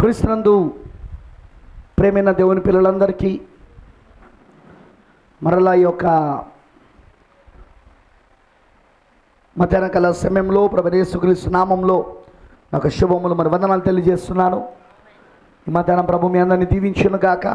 క్రీస్తునందు ప్రేమైన దేవుని పిల్లలందరికీ మరలా ఈ యొక్క మధ్యాహ్న కాల సమయంలో ప్రభనేశ్వక్రీస్తు నామంలో నాకు శుభములు మరి వందనాలు తెలియజేస్తున్నాను ఈ మధ్యాహ్నం ప్రభు మీ అందరిని దీవించును గాక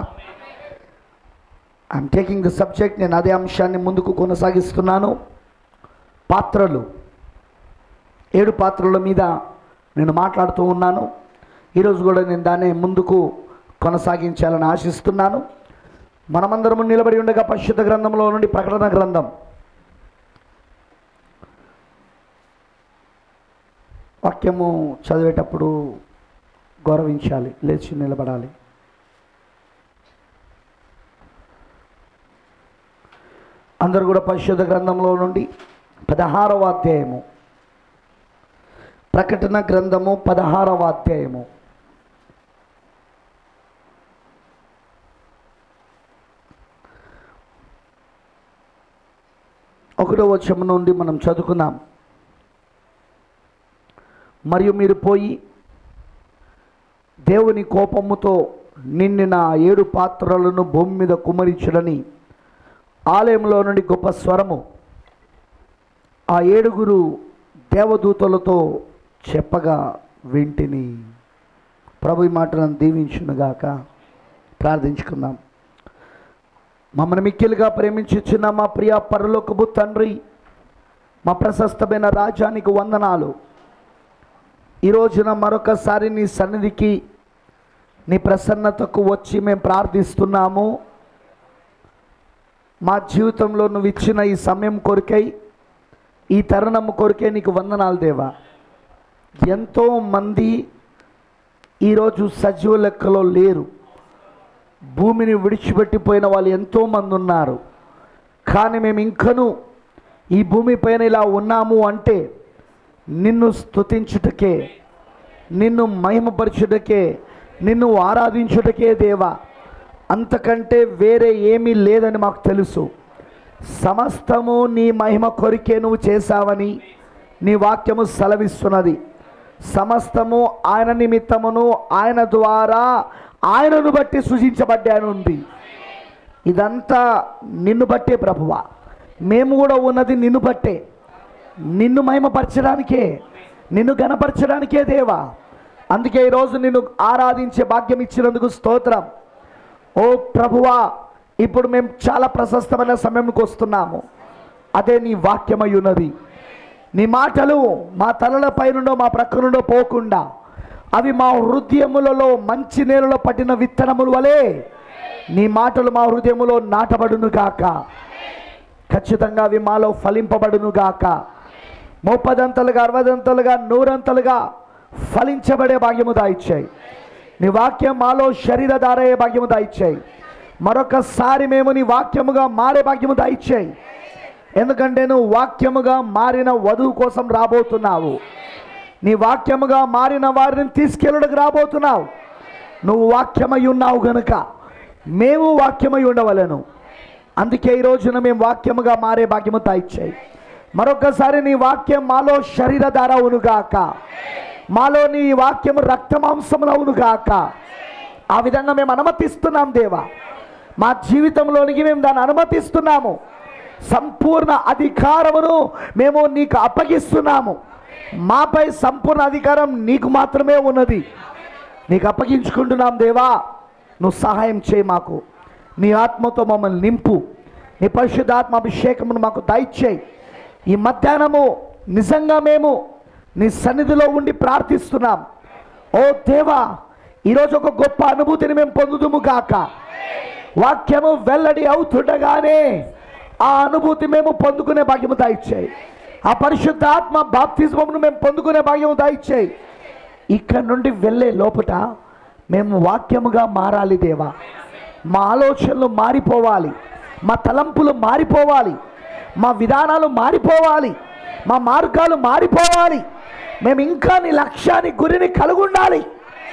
ఐఎమ్ టేకింగ్ ద సబ్జెక్ట్ నేను అదే అంశాన్ని ముందుకు కొనసాగిస్తున్నాను పాత్రలు ఏడు పాత్రల మీద నేను మాట్లాడుతూ ఉన్నాను ఈరోజు కూడా నేను దాన్ని ముందుకు కొనసాగించాలని ఆశిస్తున్నాను మనమందరము నిలబడి ఉండగా పరిశుద్ధ గ్రంథంలో నుండి ప్రకటన గ్రంథం వాక్యము చదివేటప్పుడు గౌరవించాలి లేచి నిలబడాలి అందరూ కూడా పరిశుద్ధ గ్రంథంలో నుండి పదహారవ అధ్యాయము ప్రకటన గ్రంథము పదహారవ అధ్యాయము ఒకటో వచ్చము నుండి మనం చదువుకుందాం మరియు మీరు పోయి దేవుని కోపముతో నిండిన ఆ ఏడు పాత్రలను భూమి మీద కుమరించడని ఆలయంలో నుండి గొప్ప స్వరము ఆ ఏడుగురు దేవదూతలతో చెప్పగా వింటిని ప్రభు ఈ మాటలను దీవించునుగాక ప్రార్థించుకుందాం మమ్మల్ని మిక్కిలుగా ప్రేమించుచున్న మా ప్రియ పరలోకపు తండ్రి మా ప్రశస్తమైన రాజానికి వందనాలు ఈ రోజున మరొకసారి నీ సన్నిధికి నీ ప్రసన్నతకు వచ్చి మేము ప్రార్థిస్తున్నాము మా జీవితంలో నువ్వు ఇచ్చిన ఈ సమయం కొరికై ఈ తరుణం కొరికే నీకు వందనాలు దేవా ఎంతో మంది ఈరోజు సజీవ లెక్కలో లేరు భూమిని విడిచిపెట్టిపోయిన వాళ్ళు ఎంతోమంది ఉన్నారు కానీ మేము ఇంకను ఈ భూమి పైన ఇలా ఉన్నాము అంటే నిన్ను స్తుతించుటకే నిన్ను మహిమపరచుటకే నిన్ను ఆరాధించుటకే దేవా అంతకంటే వేరే ఏమీ లేదని మాకు తెలుసు సమస్తము నీ మహిమ కొరికే నువ్వు చేశావని నీ వాక్యము సెలవిస్తున్నది సమస్తము ఆయన నిమిత్తమును ఆయన ద్వారా ఆయనను బట్టి సృజించబడ్డాను ఉంది ఇదంతా నిన్ను బట్టే ప్రభువా మేము కూడా ఉన్నది నిన్ను బట్టే నిన్ను మహిమపరచడానికే నిన్ను గణపరచడానికే దేవా అందుకే ఈరోజు నిన్ను ఆరాధించే భాగ్యం ఇచ్చినందుకు స్తోత్రం ఓ ప్రభువా ఇప్పుడు మేము చాలా ప్రశస్తమైన సమయంకి వస్తున్నాము అదే నీ వాక్యమై ఉన్నది నీ మాటలు మా తలలపై నుండో మా ప్రక్క నుండో పోకుండా అవి మా హృదయములలో మంచి నేలలో పట్టిన విత్తనముల వలె నీ మాటలు మా హృదయములో నాటబడును గాక ఖచ్చితంగా అవి మాలో ఫలింపబడును గాక ముప్పదంతలుగా అరవదంతలుగా నూరంతలుగా ఫలించబడే భాగ్యము దాయిచ్చాయి నీ వాక్యం మాలో శరీరధారయ్యే భాగ్యము దాయిచ్చాయి మరొకసారి మేము నీ వాక్యముగా మారే భాగ్యము దాయిచ్చాయి ఎందుకంటే నువ్వు వాక్యముగా మారిన వధువు కోసం రాబోతున్నావు నీ వాక్యముగా మారిన వారిని తీసుకెళ్ళడానికి రాబోతున్నావు నువ్వు వాక్యమై ఉన్నావు గనుక మేము వాక్యమై ఉండవలను అందుకే ఈ రోజున మేము వాక్యముగా మారే భాగ్యము తాయిచ్చాయి మరొకసారి నీ వాక్యం మాలో శరీరధార అవునుగాక మాలో నీ వాక్యము రక్తమాంసములవునుగాక ఆ విధంగా మేము అనుమతిస్తున్నాం దేవా మా జీవితంలోనికి మేము దాన్ని అనుమతిస్తున్నాము సంపూర్ణ అధికారమును మేము నీకు అప్పగిస్తున్నాము మాపై సంపూర్ణ అధికారం నీకు మాత్రమే ఉన్నది నీకు అప్పగించుకుంటున్నాం దేవా నువ్వు సహాయం చేయి మాకు నీ ఆత్మతో మమ్మల్ని నింపు నీ పరిశుద్ధాత్మ అభిషేకమును మాకు దయచేయి ఈ మధ్యాహ్నము నిజంగా మేము నీ సన్నిధిలో ఉండి ప్రార్థిస్తున్నాం ఓ దేవా ఈరోజు ఒక గొప్ప అనుభూతిని మేము పొందుదుము గాక వాక్యము వెల్లడి అవుతుండగానే ఆ అనుభూతి మేము పొందుకునే భాగ్యము దాయిచ్చాయి ఆ పరిశుద్ధ ఆత్మ బాప్తిజమును మేము పొందుకునే భాగ్యము దాయిచ్చాయి ఇక్కడ నుండి వెళ్ళే లోపట మేము వాక్యముగా మారాలి దేవా మా ఆలోచనలు మారిపోవాలి మా తలంపులు మారిపోవాలి మా విధానాలు మారిపోవాలి మా మార్గాలు మారిపోవాలి మేము ఇంకా నీ లక్ష్యాన్ని గురిని కలిగి ఉండాలి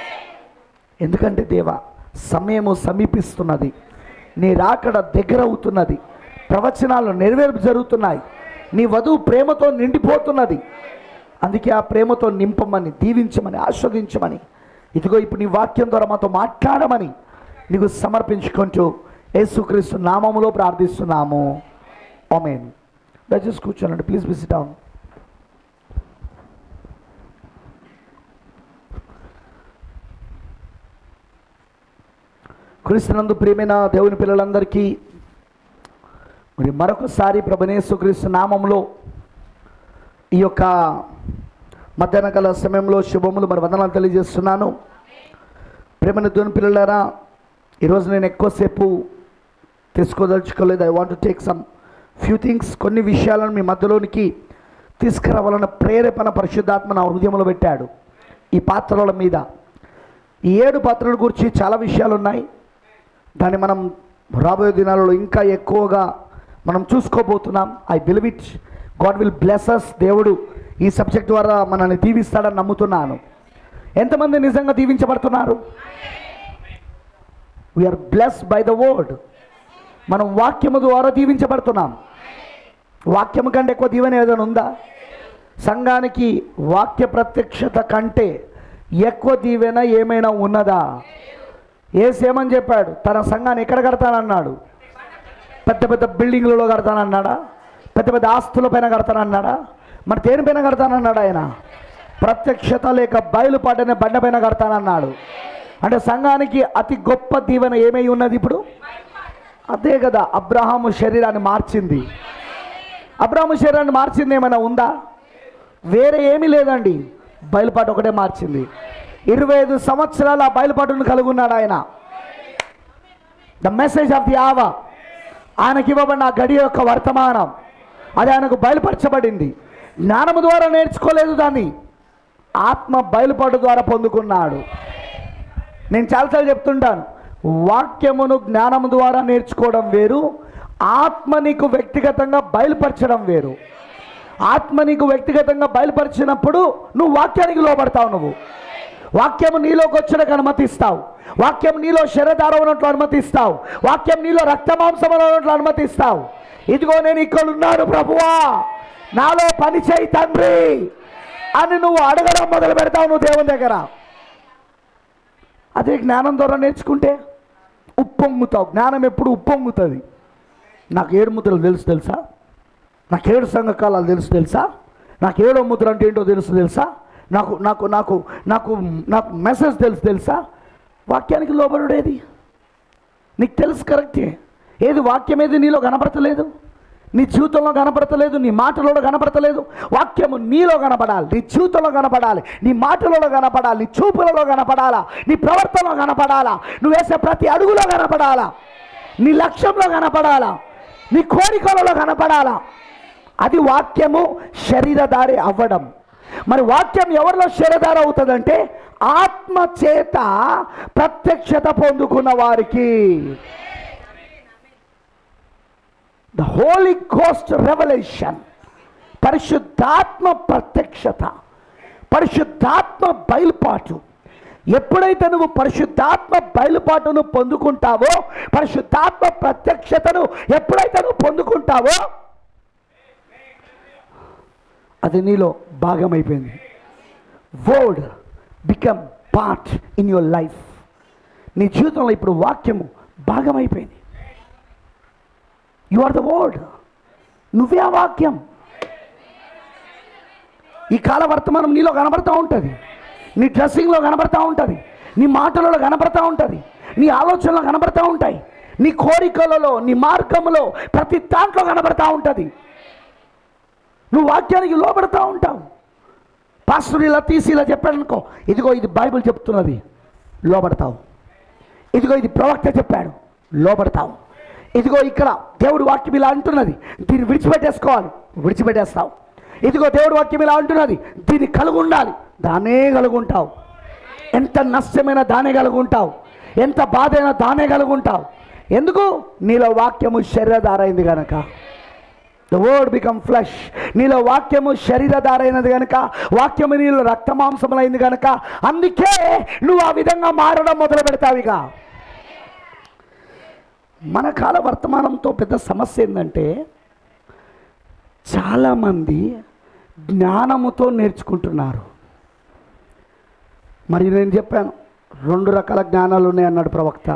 ఎందుకంటే దేవా సమయము సమీపిస్తున్నది నీ రాకడ దగ్గర అవుతున్నది ప్రవచనాలు నెరవేర్పు జరుగుతున్నాయి నీ వధువు ప్రేమతో నిండిపోతున్నది అందుకే ఆ ప్రేమతో నింపమని దీవించమని ఆస్వాదించమని ఇదిగో ఇప్పుడు నీ వాక్యం ద్వారా మాతో మాట్లాడమని నీకు సమర్పించుకుంటూ యేసుక్రీస్తు నామములో ప్రార్థిస్తున్నాము ఆమెన్ దయచేసి కూర్చోనండి ప్లీజ్ విజిట్ డౌన్ క్రీస్తునందు ప్రియమైన దేవుని పిల్లలందరికీ మరి మరొకసారి ప్రభనేశ్వక్రీస్తు నామంలో ఈ యొక్క మధ్యాహ్న కాల సమయంలో శుభములు మరి వందనాలు తెలియజేస్తున్నాను ప్రేమైన దేవుని పిల్లలారా ఈరోజు నేను ఎక్కువసేపు తీసుకోదలుచుకోలేదు I want take some few things కొన్ని విషయాలను మీ మధ్యలోనికి తీసుకురావాలన్న ప్రేరేపణ పరిశుద్ధాత్మ నా హృదయంలో పెట్టాడు ఈ పాత్రల మీద ఈ ఏడు పాత్రల గురించి చాలా విషయాలు ఉన్నాయి దాన్ని మనం రాబోయే దినాలలో ఇంకా ఎక్కువగా మనం చూసుకోబోతున్నాం I believe it God will blesses దేవుడు ఈ సబ్జెక్ట్ ద్వారా మనల్ని దీవిస్తాడని నమ్ముతున్నాను ఎంతమంది నిజంగా దీవించబడుతున్నారు we are bless by the word మనం వాక్యము ద్వారా దీవించబడుతున్నాం వాక్యము కంటే ఎక్కువ దీవెన ఏదైనా ఉందా సంఘానికి వాక్య ప్రత్యక్షత కంటే ఎక్కువ దీవెన ఏమైనా ఉన్నదా ఏసేమని చెప్పాడు తన సంఘాన్ని ఎక్కడ కడతానన్నాడు పెద్ద పెద్ద బిల్డింగ్లలో కడతానన్నాడా పెద్ద పెద్ద ఆస్తుల పైన కడతానన్నాడా మరి దేనిపైన కడతానన్నాడు ఆయన ప్రత్యక్షత లేక బయలుపాటనే బండ పైన కడతానన్నాడు అంటే సంఘానికి అతి గొప్ప దీవెన ఏమై ఉన్నది ఇప్పుడు అదే కదా అబ్రహాము శరీరాన్ని మార్చింది అబ్రహాము శరీరాన్ని మార్చింది ఏమైనా ఉందా వేరే ఏమీ లేదండి బయలుపాటు ఒకటే మార్చింది ఇరవై ఐదు సంవత్సరాల ఆ బయలుపాటును కలిగి ఉన్నాడు ఆయన ద మెసేజ్ ఆఫ్ ది ఆవా ఆయనకి ఇవ్వబడిన ఆ గడి యొక్క వర్తమానం అది ఆయనకు బయలుపరచబడింది జ్ఞానము ద్వారా నేర్చుకోలేదు దాన్ని ఆత్మ బయలుపాటు ద్వారా పొందుకున్నాడు నేను చాలాసార్లు చెప్తుంటాను వాక్యమును జ్ఞానము ద్వారా నేర్చుకోవడం వేరు ఆత్మ నీకు వ్యక్తిగతంగా బయలుపరచడం వేరు ఆత్మ నీకు వ్యక్తిగతంగా బయలుపరిచినప్పుడు నువ్వు వాక్యానికి లోపడతావు నువ్వు వాక్యము నీలోకి వచ్చడానికి అనుమతిస్తావు వాక్యం నీలో శరధారం ఉన్నట్లు అనుమతిస్తావు వాక్యం నీలో రక్తమాంసం ఉన్నట్లు అనుమతిస్తావు ఇదిగో నేను ఇక్కడ ఉన్నాను ప్రభువా నాలో పని చేయి తండ్రి అని నువ్వు అడగడం మొదలు పెడతావు నువ్వు దేవుని దగ్గర అదే జ్ఞానం ద్వారా నేర్చుకుంటే ఉప్పొంగుతావు జ్ఞానం ఎప్పుడు ఉప్పొంగుతుంది నాకు ఏడు ముద్రలు తెలుసు తెలుసా నాకు ఏడు సంఘకాలాలు తెలుసు తెలుసా నాకు ఏడో ముద్ర అంటే ఏంటో తెలుసు తెలుసా నాకు నాకు నాకు నాకు నాకు మెసేజ్ తెలుసు తెలుసా వాక్యానికి లోబడుడేది నీకు తెలుసు కరెక్టే ఏది వాక్యం ఏది నీలో కనపడతలేదు నీ జీవితంలో కనపడతలేదు నీ మాటలలో కనపడతలేదు వాక్యము నీలో కనపడాలి నీ జీవితంలో కనపడాలి నీ మాటలలో కనపడాలి నీ చూపులలో కనపడాలా నీ ప్రవర్తనలో కనపడాలా నువ్వు వేసే ప్రతి అడుగులో కనపడాలా నీ లక్ష్యంలో కనపడాలా నీ కోరికలలో కనపడాలా అది వాక్యము శరీరధారి అవ్వడం మరి వాక్యం ఎవరిలో శరీరధార అవుతుందంటే ఆత్మ చేత ప్రత్యక్షత పొందుకున్న వారికి ద హోలీ కోస్ట్ రెవల్యూషన్ పరిశుద్ధాత్మ ప్రత్యక్షత పరిశుద్ధాత్మ బయలుపాటు ఎప్పుడైతే నువ్వు పరిశుద్ధాత్మ బయలుపాటును పొందుకుంటావో పరిశుద్ధాత్మ ప్రత్యక్షతను ఎప్పుడైతే నువ్వు పొందుకుంటావో అది నీలో భాగమైపోయింది word become part in your life నీ జీవితంలో ఇప్పుడు వాక్యము భాగమైపోయింది యు ఆర్ ద వర్డ్ నువ్వే ఆ వాక్యం ఈ కాల వర్తమానం నీలో కనబడతా ఉంటుంది నీ డ్రెస్సింగ్లో కనబడతా ఉంటుంది నీ మాటలలో కనబడతా ఉంటుంది నీ ఆలోచనలో కనబడతా ఉంటాయి నీ కోరికలలో నీ మార్గంలో ప్రతి దాంట్లో కనబడతా ఉంటుంది నువ్వు వాక్యానికి లోపడతా ఉంటావు పాస్టర్ ఇలా తీసి ఇలా చెప్పాడు అనుకో ఇదిగో ఇది బైబిల్ చెప్తున్నది లోపడతావు ఇదిగో ఇది ప్రవక్త చెప్పాడు లోపడతావు ఇదిగో ఇక్కడ దేవుడు వాక్యం ఇలా అంటున్నది దీన్ని విడిచిపెట్టేసుకోవాలి విడిచిపెట్టేస్తావు ఇదిగో దేవుడు వాక్యం ఇలా అంటున్నది దీన్ని కలిగి ఉండాలి దానే కలుగుంటావు ఎంత నష్టమైన దానే కలుగుంటావు ఎంత బాధ అయినా దానే కలుగుంటావు ఎందుకు నీలో వాక్యము శరీరధారైంది కనుక ద వర్డ్ బికమ్ ఫ్లష్ నీలో వాక్యము శరీరధారైనది కనుక వాక్యము నీలో రక్తమాంసములైంది కనుక అందుకే నువ్వు ఆ విధంగా మారడం మొదలు పెడతావు ఇక మన కాల వర్తమానంతో పెద్ద సమస్య ఏంటంటే చాలామంది జ్ఞానముతో నేర్చుకుంటున్నారు మరి నేను చెప్పాను రెండు రకాల జ్ఞానాలు ఉన్నాయి అన్నాడు ప్రవక్త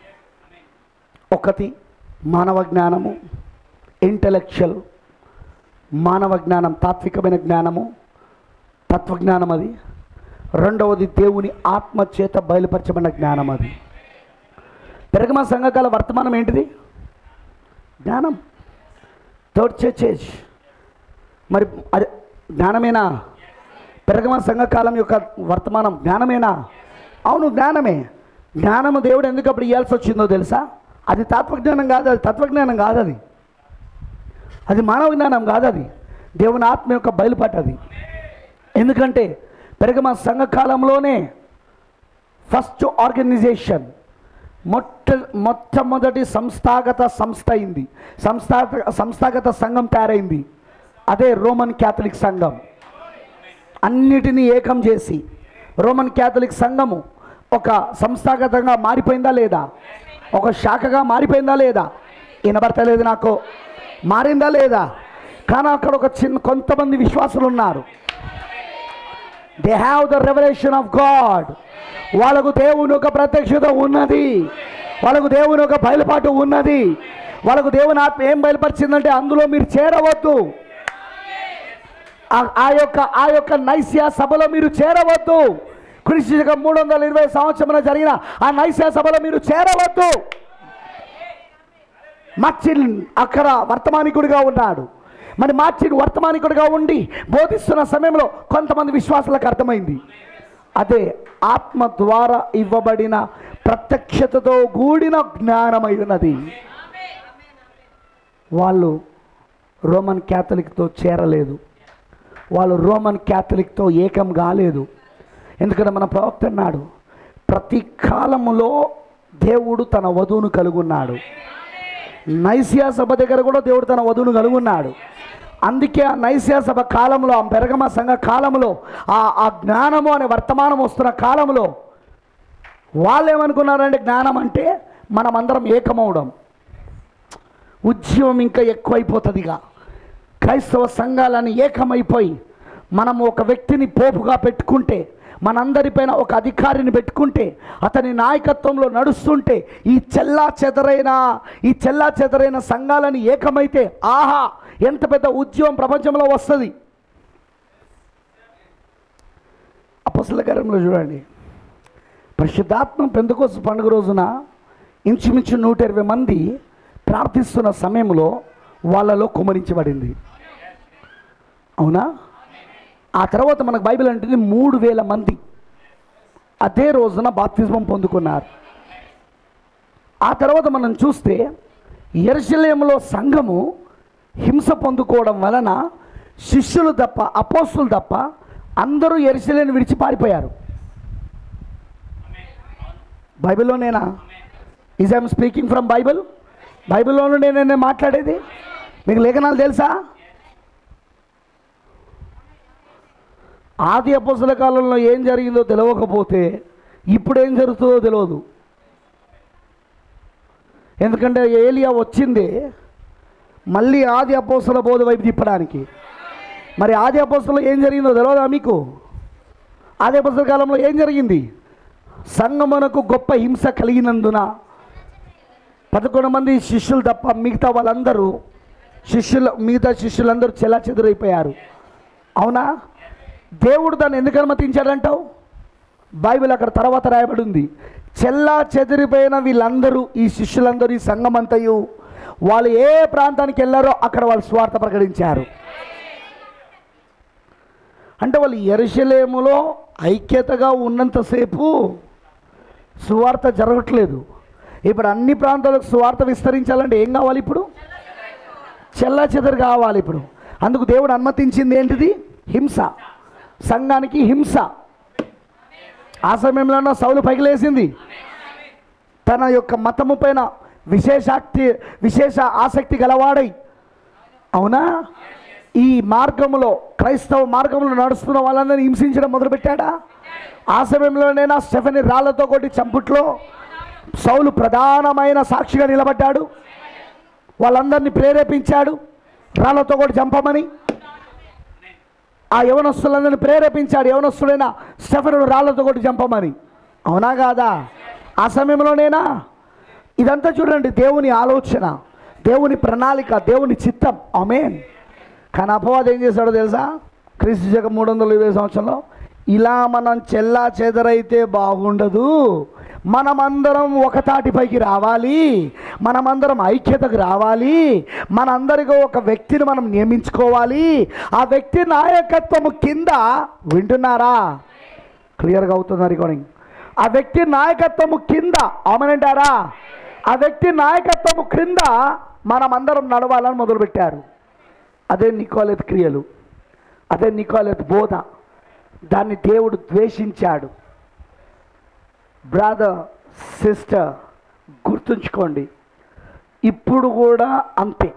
ఒకటి మానవ జ్ఞానము ఇంటలెక్చువల్ మానవ జ్ఞానం తాత్వికమైన జ్ఞానము తత్వజ్ఞానం అది రెండవది దేవుని ఆత్మ చేత బయలుపరచబడిన జ్ఞానం అది పెరగమ సంఘకాల వర్తమానం ఏంటిది జ్ఞానం థర్డ్ చర్చేజ్ మరి అది జ్ఞానమేనా పెరగమ సంఘకాలం యొక్క వర్తమానం జ్ఞానమేనా అవును జ్ఞానమే జ్ఞానము దేవుడు ఎందుకు అప్పుడు ఇవ్వాల్సి వచ్చిందో తెలుసా అది తత్వజ్ఞానం కాదు అది తత్వజ్ఞానం కాదు అది అది మానవ జ్ఞానం కాదు అది దేవుని ఆత్మ యొక్క బయలుపాటు ఎందుకంటే పెరగమ సంఘకాలంలోనే ఫస్ట్ ఆర్గనైజేషన్ మొట్ట మొట్టమొదటి సంస్థాగత సంస్థ అయింది సంస్థాగత సంస్థాగత సంఘం తయారైంది అదే రోమన్ క్యాథలిక్ సంఘం అన్నిటినీ ఏకం చేసి రోమన్ క్యాథలిక్ సంఘము ఒక సంస్థాగతంగా మారిపోయిందా లేదా ఒక శాఖగా మారిపోయిందా లేదా వినబడతలేదు నాకు మారిందా లేదా కానీ అక్కడ ఒక చిన్న కొంతమంది విశ్వాసులు ఉన్నారు they have the revolution of God వాళ్ళకు దేవుని యొక్క ప్రత్యక్షత ఉన్నది వాళ్ళకు దేవుని యొక్క బయలుపాటు ఉన్నది వాళ్ళకు దేవుని ఆత్మ ఏం బయలుపరిచిందంటే అందులో మీరు చేరవద్దు ఆ- ఆ యొక్క ఆ యొక్క నైస్య సభలో మీరు చేరవద్దు క్రీస్తు మూడు వందల ఇరవై సంవత్సరంలో జరిగిన ఆ నైస్య సభలో మీరు చేరవద్దు మార్చిన్ అక్కడ వర్తమానికుడిగా ఉన్నాడు మరి మార్చిన్ వర్తమానికుడిగా ఉండి బోధిస్తున్న సమయంలో కొంతమంది విశ్వాసులకు అర్థమైంది అదే ఆత్మ ద్వారా ఇవ్వబడిన ప్రత్యక్షతతో కూడిన జ్ఞానమై ఉన్నది వాళ్ళు రోమన్ క్యాథలిక్తో చేరలేదు వాళ్ళు రోమన్ క్యాథలిక్తో ఏకం కాలేదు ఎందుకంటే మన ప్రవక్త అన్నాడు ప్రతి కాలములో దేవుడు తన వధువును కలుగున్నాడు నైసియా సభ దగ్గర కూడా దేవుడు తన వధువును కలుగున్నాడు అందుకే ఆ నైసియా సభ కాలంలో ఆ పెరగమ సంఘ కాలంలో ఆ ఆ జ్ఞానము అనే వర్తమానం వస్తున్న కాలంలో వాళ్ళు ఏమనుకున్నారంటే జ్ఞానం అంటే మనమందరం ఏకమవడం ఉద్యమం ఇంకా ఎక్కువైపోతుందిగా క్రైస్తవ సంఘాలని ఏకమైపోయి మనం ఒక వ్యక్తిని పోపుగా పెట్టుకుంటే మనందరిపైన ఒక అధికారిని పెట్టుకుంటే అతని నాయకత్వంలో నడుస్తుంటే ఈ చెల్లా చెదరైన ఈ చెల్లా చెదరైన సంఘాలని ఏకమైతే ఆహా ఎంత పెద్ద ఉద్యమం ప్రపంచంలో వస్తుంది అపసల కార్యంలో చూడండి పరిశుద్ధాత్మ పెందుకోస పండుగ రోజున ఇంచుమించు నూట ఇరవై మంది ప్రార్థిస్తున్న సమయంలో వాళ్ళలో కుమరించబడింది అవునా ఆ తర్వాత మనకు బైబిల్ అంటుంది మూడు వేల మంది అదే రోజున బాప్తిజం పొందుకున్నారు ఆ తర్వాత మనం చూస్తే ఎరుశలేములో సంఘము హింస పొందుకోవడం వలన శిష్యులు తప్ప అపోస్తులు తప్ప అందరూ ఎరుశలేని విడిచి పారిపోయారు బైబిల్లోనేనా is I'm speaking from Bible బైబిల్లోనూ నేను మాట్లాడేది మీకు లేఖనాలు తెలుసా ఆది అపోసల కాలంలో ఏం జరిగిందో తెలియకపోతే ఇప్పుడు ఏం జరుగుతుందో తెలియదు ఎందుకంటే ఏలియా వచ్చింది మళ్ళీ ఆది అపోసల బోధ వైపు తిప్పడానికి మరి ఆది అపోసలో ఏం జరిగిందో తెలియదా మీకు ఆది అపోసల కాలంలో ఏం జరిగింది సంగమునకు గొప్ప హింస కలిగినందున పదకొండు మంది శిష్యులు తప్ప మిగతా వాళ్ళందరూ శిష్యులు మిగతా శిష్యులందరూ చెలా చెదురైపోయారు అవునా దేవుడు దాన్ని ఎందుకు అనుమతించాడంటావు బైబిల్ అక్కడ తర్వాత రాయబడి ఉంది చెల్లా చెదిరిపోయిన వీళ్ళందరూ ఈ శిష్యులందరూ ఈ సంఘమంతయు వాళ్ళు ఏ ప్రాంతానికి వెళ్ళారో అక్కడ వాళ్ళు స్వార్థ ప్రకటించారు అంటే వాళ్ళు ఎరుషలేములో ఐక్యతగా ఉన్నంతసేపు సువార్త జరగట్లేదు ఇప్పుడు అన్ని ప్రాంతాలకు సువార్త విస్తరించాలంటే ఏం కావాలి ఇప్పుడు చెల్లా చెదరు కావాలి ఇప్పుడు అందుకు దేవుడు అనుమతించింది ఏంటిది హింస సంఘానికి హింస ఆ సమయంలో సౌలు పైకి లేసింది తన యొక్క మతము పైన విశేషాక్తి విశేష ఆసక్తి గలవాడై అవునా ఈ మార్గంలో క్రైస్తవ మార్గంలో నడుస్తున్న వాళ్ళందరినీ హింసించడం మొదలుపెట్టాడా ఆ సమయంలోనైనా స్టెఫెని రాళ్లతో కొట్టి చంపుట్లో సౌలు ప్రధానమైన సాక్షిగా నిలబడ్డాడు వాళ్ళందరినీ ప్రేరేపించాడు రాళ్లతో కొట్టి చంపమని ఆ యవనస్తులందరినీ ప్రేరేపించాడు యవనస్తుడైన స్టెఫెను రాళ్లతో కొట్టి చంపమని అవునా కాదా ఆ సమయంలోనేనా ఇదంతా చూడండి దేవుని ఆలోచన దేవుని ప్రణాళిక దేవుని చిత్తం అమేన్ కానీ అపవాదం ఏం చేశాడో తెలుసా క్రీస్తు శక మూడు వందల ఇరవై సంవత్సరంలో ఇలా మనం చెల్లా చెదరైతే బాగుండదు మనమందరం ఒక తాటిపైకి రావాలి మనమందరం ఐక్యతకు రావాలి మనందరికీ ఒక వ్యక్తిని మనం నియమించుకోవాలి ఆ వ్యక్తి నాయకత్వము కింద వింటున్నారా క్లియర్గా అవుతుంది రికార్డింగ్ ఆ వ్యక్తి నాయకత్వము కింద అవునంటారా ఆ వ్యక్తి నాయకత్వము క్రింద మనమందరం నడవాలని మొదలుపెట్టారు అదే నికోలెత్ క్రియలు అదే నికోలెత్ బోధ దాన్ని దేవుడు ద్వేషించాడు బ్రదర్ సిస్టర్ గుర్తుంచుకోండి ఇప్పుడు కూడా అంతే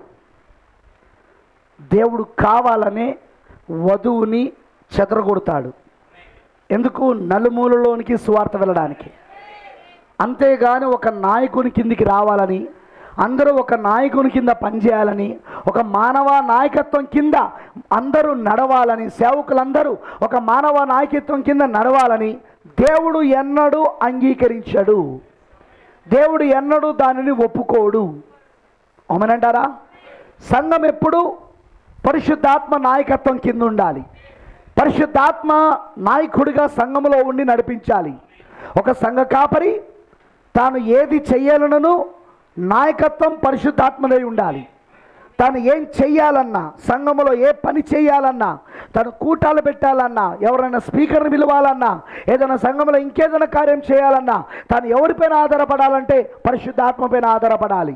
దేవుడు కావాలనే వధువుని చెదరగొడతాడు ఎందుకు నలుమూలలోనికి స్వార్థ వెళ్ళడానికి అంతేగాని ఒక నాయకుని కిందికి రావాలని అందరూ ఒక నాయకుని కింద పనిచేయాలని ఒక మానవ నాయకత్వం కింద అందరూ నడవాలని సేవకులందరూ ఒక మానవ నాయకత్వం కింద నడవాలని దేవుడు ఎన్నడూ అంగీకరించడు దేవుడు ఎన్నడూ దానిని ఒప్పుకోడు అవునంటారా సంఘం ఎప్పుడు పరిశుద్ధాత్మ నాయకత్వం కింద ఉండాలి పరిశుద్ధాత్మ నాయకుడిగా సంఘములో ఉండి నడిపించాలి ఒక సంఘ కాపరి తాను ఏది చెయ్యాలనను నాయకత్వం పరిశుద్ధాత్మదై ఉండాలి తాను ఏం చెయ్యాలన్నా సంఘములో ఏ పని చేయాలన్నా తను కూటాలు పెట్టాలన్నా ఎవరైనా స్పీకర్ని పిలవాలన్నా ఏదైనా సంఘంలో ఇంకేదైనా కార్యం చేయాలన్నా తాను ఎవరిపైన ఆధారపడాలంటే పరిశుద్ధాత్మపైన ఆధారపడాలి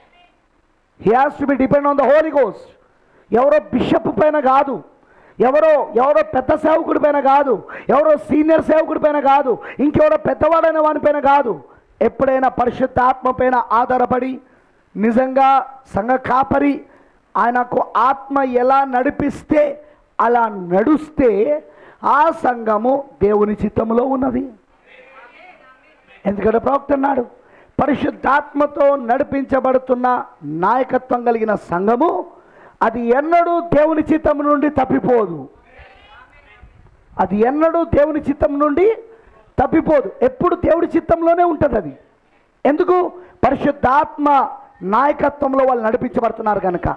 he has to be depend on the holy ghost ఎవరో బిషప్ పైన కాదు ఎవరో ఎవరో పెద్ద సేవకుడి పైన కాదు ఎవరో సీనియర్ సేవకుడి పైన కాదు ఇంకెవరో పెద్దవాడైన వాని పైన కాదు ఎప్పుడైనా పరిశుద్ధాత్మ పైన ఆధారపడి నిజంగా సంఘ కాపరి ఆయనకు ఆత్మ ఎలా నడిపిస్తే అలా నడుస్తే ఆ సంఘము దేవుని చిత్తములో ఉన్నది ఎందుకంటే ప్రవక్త అన్నాడు పరిశుద్ధాత్మతో నడిపించబడుతున్న నాయకత్వం కలిగిన సంఘము అది ఎన్నడూ దేవుని చిత్తం నుండి తప్పిపోదు అది ఎన్నడూ దేవుని చిత్తం నుండి తప్పిపోదు ఎప్పుడు దేవుడి చిత్తంలోనే ఉంటుంది అది ఎందుకు పరిశుద్ధాత్మ నాయకత్వంలో వాళ్ళు నడిపించబడుతున్నారు కనుక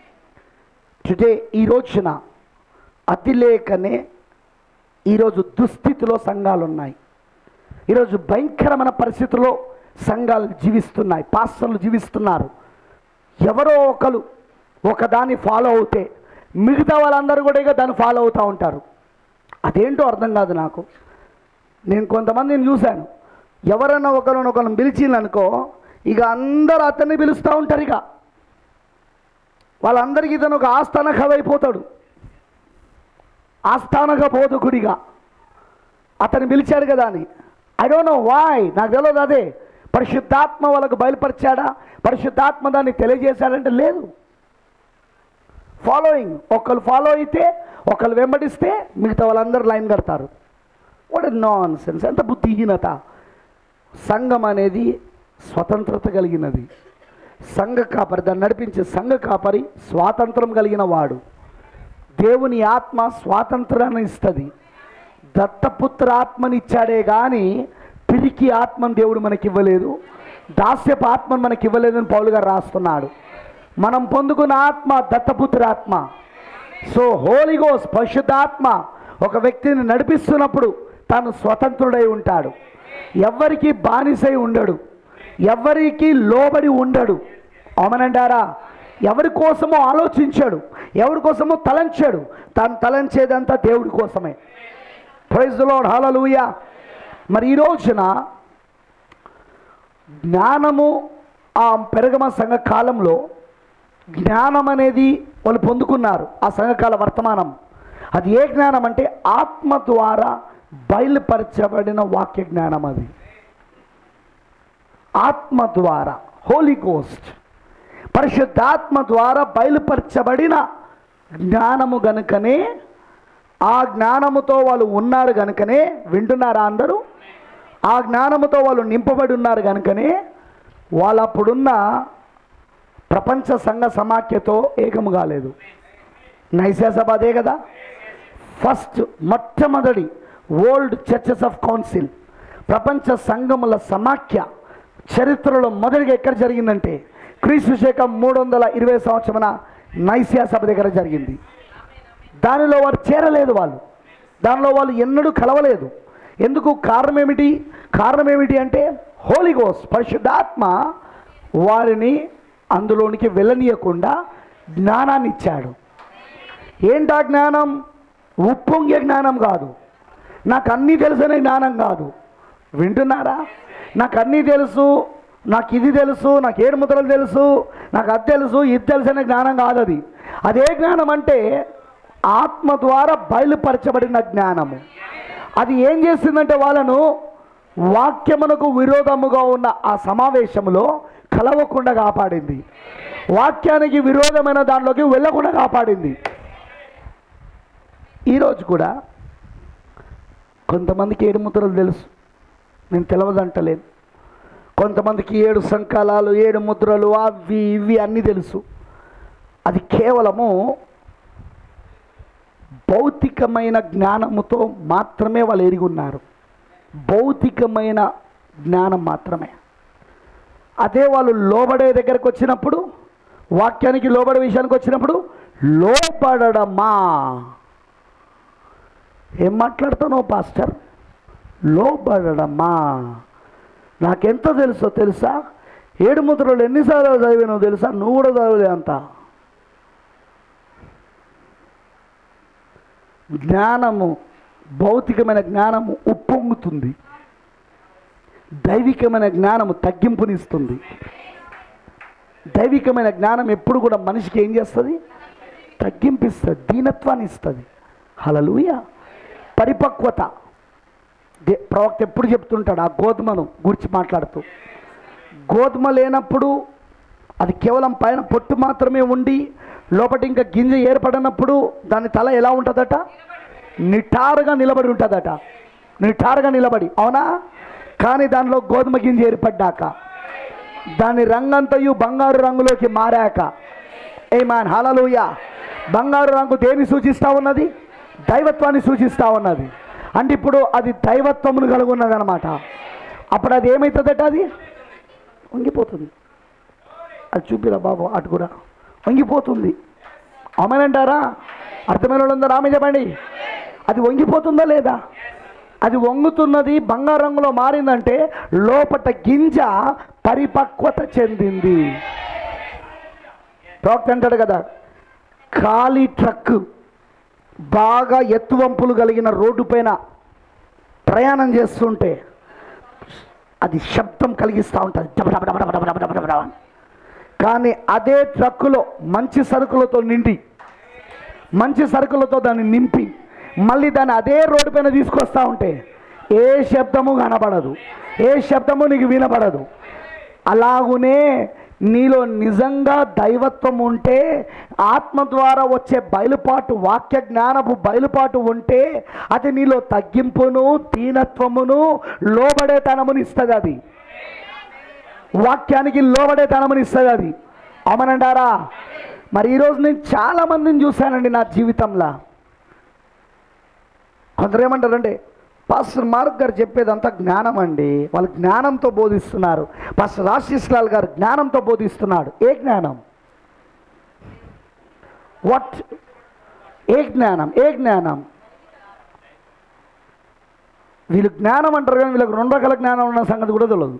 టుడే ఈ రోజున అతి లేకనే ఈరోజు దుస్థితిలో సంఘాలు ఉన్నాయి ఈరోజు భయంకరమైన పరిస్థితుల్లో సంఘాలు జీవిస్తున్నాయి పాస్టర్లు జీవిస్తున్నారు ఎవరో ఒకరు ఒకదాన్ని ఫాలో అవుతే మిగతా వాళ్ళందరూ కూడా ఇక దాన్ని ఫాలో అవుతూ ఉంటారు అదేంటో అర్థం కాదు నాకు నేను కొంతమందిని చూశాను ఎవరైనా ఒకరిని ఒకరిని పిలిచిందనుకో ఇక అందరూ అతన్ని పిలుస్తూ ఉంటారు ఇక వాళ్ళందరికీ ఇతను ఒక ఆస్థాన కథ అయిపోతాడు ఆస్థానక బోధకుడిగా అతను పిలిచాడు కదా అని ఐ డోంట్ నో వాయ్ నాకు తెలియదు అదే పరిశుద్ధాత్మ వాళ్ళకు బయలుపరిచాడా పరిశుద్ధాత్మ దాన్ని తెలియజేశాడంటే లేదు ఫాలోయింగ్ ఒకళ్ళు ఫాలో అయితే ఒకళ్ళు వెంబడిస్తే మిగతా వాళ్ళందరూ లైన్ కడతారు వాట్ నాన్ సెన్స్ ఎంత బుద్ధిహీనత సంఘం అనేది స్వతంత్రత కలిగినది సంఘ కాపరి దాన్ని నడిపించే సంఘ కాపరి స్వాతంత్రం కలిగిన వాడు దేవుని ఆత్మ స్వాతంత్రాన్ని ఇస్తుంది దత్తపుత్ర ఆత్మని ఇచ్చాడే కానీ పిరికి ఆత్మను దేవుడు మనకి ఇవ్వలేదు దాస్యపు ఆత్మను మనకి ఇవ్వలేదని పౌలు గారు రాస్తున్నాడు మనం పొందుకున్న ఆత్మ దత్తపుత్ర ఆత్మ సో హోలిగోస్ పరిశుద్ధాత్మ ఒక వ్యక్తిని నడిపిస్తున్నప్పుడు తాను స్వతంత్రుడై ఉంటాడు ఎవ్వరికి బానిసై ఉండడు ఎవరికి లోబడి ఉండడు అవునంటారా ఎవరి కోసమో ఆలోచించాడు ఎవరి కోసమో తలంచాడు తాను తలంచేదంతా దేవుడి కోసమే ప్రైజ్ లోడ్ హలలుయ మరి ఈ రోజున జ్ఞానము ఆ పెరగమ సంఘ కాలంలో జ్ఞానం అనేది వాళ్ళు పొందుకున్నారు ఆ సంఘకాల వర్తమానం అది ఏ జ్ఞానం అంటే ఆత్మ ద్వారా బయలుపరచబడిన వాక్య జ్ఞానం అది ఆత్మ ద్వారా హోలీ గోస్ట్ పరిశుద్ధాత్మ ద్వారా బయలుపరచబడిన జ్ఞానము గనుకనే ఆ జ్ఞానముతో వాళ్ళు ఉన్నారు గనుకనే వింటున్నారా అందరూ ఆ జ్ఞానముతో వాళ్ళు నింపబడి ఉన్నారు కనుకనే వాళ్ళు అప్పుడున్న ప్రపంచ సంఘ సమాఖ్యతో ఏకము కాలేదు నైసా సభ అదే కదా ఫస్ట్ మొట్టమొదటి వరల్డ్ చర్చెస్ ఆఫ్ కౌన్సిల్ ప్రపంచ సంఘముల సమాఖ్య చరిత్రలో మొదటిగా ఎక్కడ జరిగిందంటే క్రీస్తు శకం మూడు వందల ఇరవై సంవత్సరమున నైసియా సభ దగ్గర జరిగింది దానిలో వారు చేరలేదు వాళ్ళు దానిలో వాళ్ళు ఎన్నడూ కలవలేదు ఎందుకు కారణం ఏమిటి కారణం ఏమిటి అంటే హోలీ గోస్ పరిశుద్ధాత్మ వారిని అందులోనికి వెళ్ళనీయకుండా జ్ఞానాన్ని ఇచ్చాడు ఏంటా జ్ఞానం ఉప్పొంగే జ్ఞానం కాదు నాకు అన్నీ తెలుసనే జ్ఞానం కాదు వింటున్నారా నాకు అన్నీ తెలుసు నాకు ఇది తెలుసు నాకు ఏడు ముద్రలు తెలుసు నాకు అది తెలుసు ఇది తెలుసు అనే జ్ఞానం కాదు అది అదే జ్ఞానం అంటే ఆత్మ ద్వారా బయలుపరచబడిన జ్ఞానము అది ఏం చేసిందంటే వాళ్ళను వాక్యమునకు విరోధముగా ఉన్న ఆ సమావేశంలో కలవకుండా కాపాడింది వాక్యానికి విరోధమైన దానిలోకి వెళ్ళకుండా కాపాడింది ఈరోజు కూడా కొంతమందికి ఏడు ముద్రలు తెలుసు నేను తెలవదంటలేను కొంతమందికి ఏడు సంకాలాలు ఏడు ముద్రలు అవి ఇవి అన్నీ తెలుసు అది కేవలము భౌతికమైన జ్ఞానముతో మాత్రమే వాళ్ళు ఎరిగి ఉన్నారు భౌతికమైన జ్ఞానం మాత్రమే అదే వాళ్ళు లోబడే దగ్గరకు వచ్చినప్పుడు వాక్యానికి లోబడే విషయానికి వచ్చినప్పుడు లోబడడమా ఏం మాట్లాడుతున్నావు పాస్టర్ లోబడడమా నాకెంత తెలుసో తెలుసా ఏడు ముద్రలు ఎన్నిసార్లు చదివినావు తెలుసా నువ్వు కూడా చదవలే అంత జ్ఞానము భౌతికమైన జ్ఞానము ఉప్పొంగుతుంది దైవికమైన జ్ఞానము తగ్గింపునిస్తుంది దైవికమైన జ్ఞానం ఎప్పుడు కూడా మనిషికి ఏం చేస్తుంది తగ్గింపిస్తుంది దీనత్వాన్ని ఇస్తుంది హలలుయ పరిపక్వత దే- ప్రవక్త ఎప్పుడు చెప్తుంటాడు ఆ గోధుమను గురించి మాట్లాడుతూ గోధుమ లేనప్పుడు అది కేవలం పైన పొట్టు మాత్రమే ఉండి లోపటి ఇంకా గింజ ఏర్పడినప్పుడు దాని తల ఎలా ఉంటుందట నిటారుగా నిలబడి ఉంటుందట నిటారుగా నిలబడి అవునా కానీ దానిలో గోధుమ గింజ ఏర్పడ్డాక దాని రంగంతయు బంగారు రంగులోకి మారాక ఏ మ్యాన్ హలలుయ బంగారు రంగు దేన్ని సూచిస్తూ ఉన్నది దైవత్వాన్ని సూచిస్తూ ఉన్నది అంటే ఇప్పుడు అది దైవత్వమును కలిగి ఉన్నది అనమాట అప్పుడు అది ఏమవుతుందట అది వంగిపోతుంది అది చూపిరా బాబు అటు కూడా వంగిపోతుంది అమనంటారా అర్థమైన వాళ్ళు ఉందా రామే చెప్పండి అది వంగిపోతుందా లేదా అది వంగుతున్నది బంగారు రంగులో మారిందంటే లోపట గింజ పరిపక్వత చెందింది ప్రవక్త అంటాడు కదా ఖాళీ ట్రక్ బాగా ఎత్తువంపులు కలిగిన రోడ్డు పైన ప్రయాణం చేస్తుంటే అది శబ్దం కలిగిస్తూ ఉంటుంది డబ డబ డబ డబ డబ డబ డబ డబ అని. కానీ అదే ట్రక్కులో మంచి సరుకులతో నిండి మంచి సరుకులతో దాన్ని నింపి మళ్ళీ దాన్ని అదే రోడ్డు పైన తీసుకొస్తా ఉంటే ఏ శబ్దము కనబడదు ఏ శబ్దము నీకు వినపడదు అలాగునే నీలో నిజంగా దైవత్వం ఉంటే ఆత్మ ద్వారా వచ్చే బయలుపాటు వాక్య జ్ఞానపు బయలుపాటు ఉంటే అది నీలో తగ్గింపును దీనత్వమును లోబడేతనముని ఇస్తుంది అది వాక్యానికి లోబడేతనముని ఇస్తుంది అది అవునంటారా మరి ఈరోజు నేను చాలా మందిని చూశానండి నా జీవితంలో కొందరు ఏమంటారంటే పాస్టర్ మార్క్ గారు చెప్పేదంతా జ్ఞానం అండి వాళ్ళు జ్ఞానంతో బోధిస్తున్నారు పాస్టర్ రాశిష్ లాల్ గారు జ్ఞానంతో బోధిస్తున్నాడు ఏ జ్ఞానం వాట్ ఏ జ్ఞానం ఏ జ్ఞానం వీళ్ళు జ్ఞానం అంటారు కానీ వీళ్ళకి రెండు రకాల జ్ఞానం ఉన్న సంగతి కూడా తెలియదు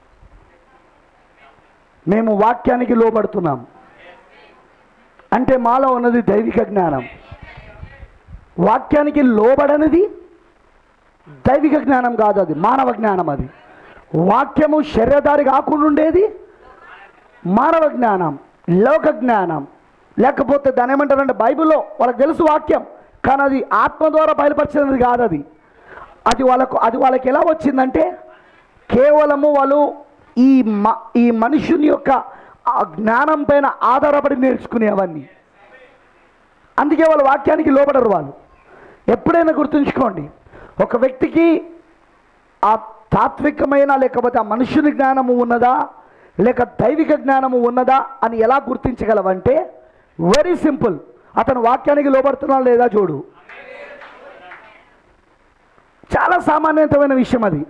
మేము వాక్యానికి లోబడుతున్నాం అంటే మాలో ఉన్నది దైవిక జ్ఞానం వాక్యానికి లోబడనిది దైవిక జ్ఞానం కాదు అది మానవ జ్ఞానం అది వాక్యము శరీరధారి కాకుండా ఉండేది మానవ జ్ఞానం లోక జ్ఞానం లేకపోతే దాని ఏమంటారంటే బైబిల్లో వాళ్ళకి తెలుసు వాక్యం కానీ అది ఆత్మ ద్వారా బయలుపరిచినది కాదు అది అది వాళ్ళకు అది వాళ్ళకి ఎలా వచ్చిందంటే కేవలము వాళ్ళు ఈ మ ఈ మనుషుని యొక్క ఆ జ్ఞానం పైన ఆధారపడి నేర్చుకునేవన్నీ అందుకే వాళ్ళు వాక్యానికి లోబడరు వాళ్ళు ఎప్పుడైనా గుర్తుంచుకోండి ఒక వ్యక్తికి ఆ తాత్వికమైన లేకపోతే ఆ మనుషుని జ్ఞానము ఉన్నదా లేక దైవిక జ్ఞానము ఉన్నదా అని ఎలా గుర్తించగలవంటే వెరీ సింపుల్ అతను వాక్యానికి లోబడుతున్నా లేదా చూడు చాలా సామాన్యతమైన విషయం అది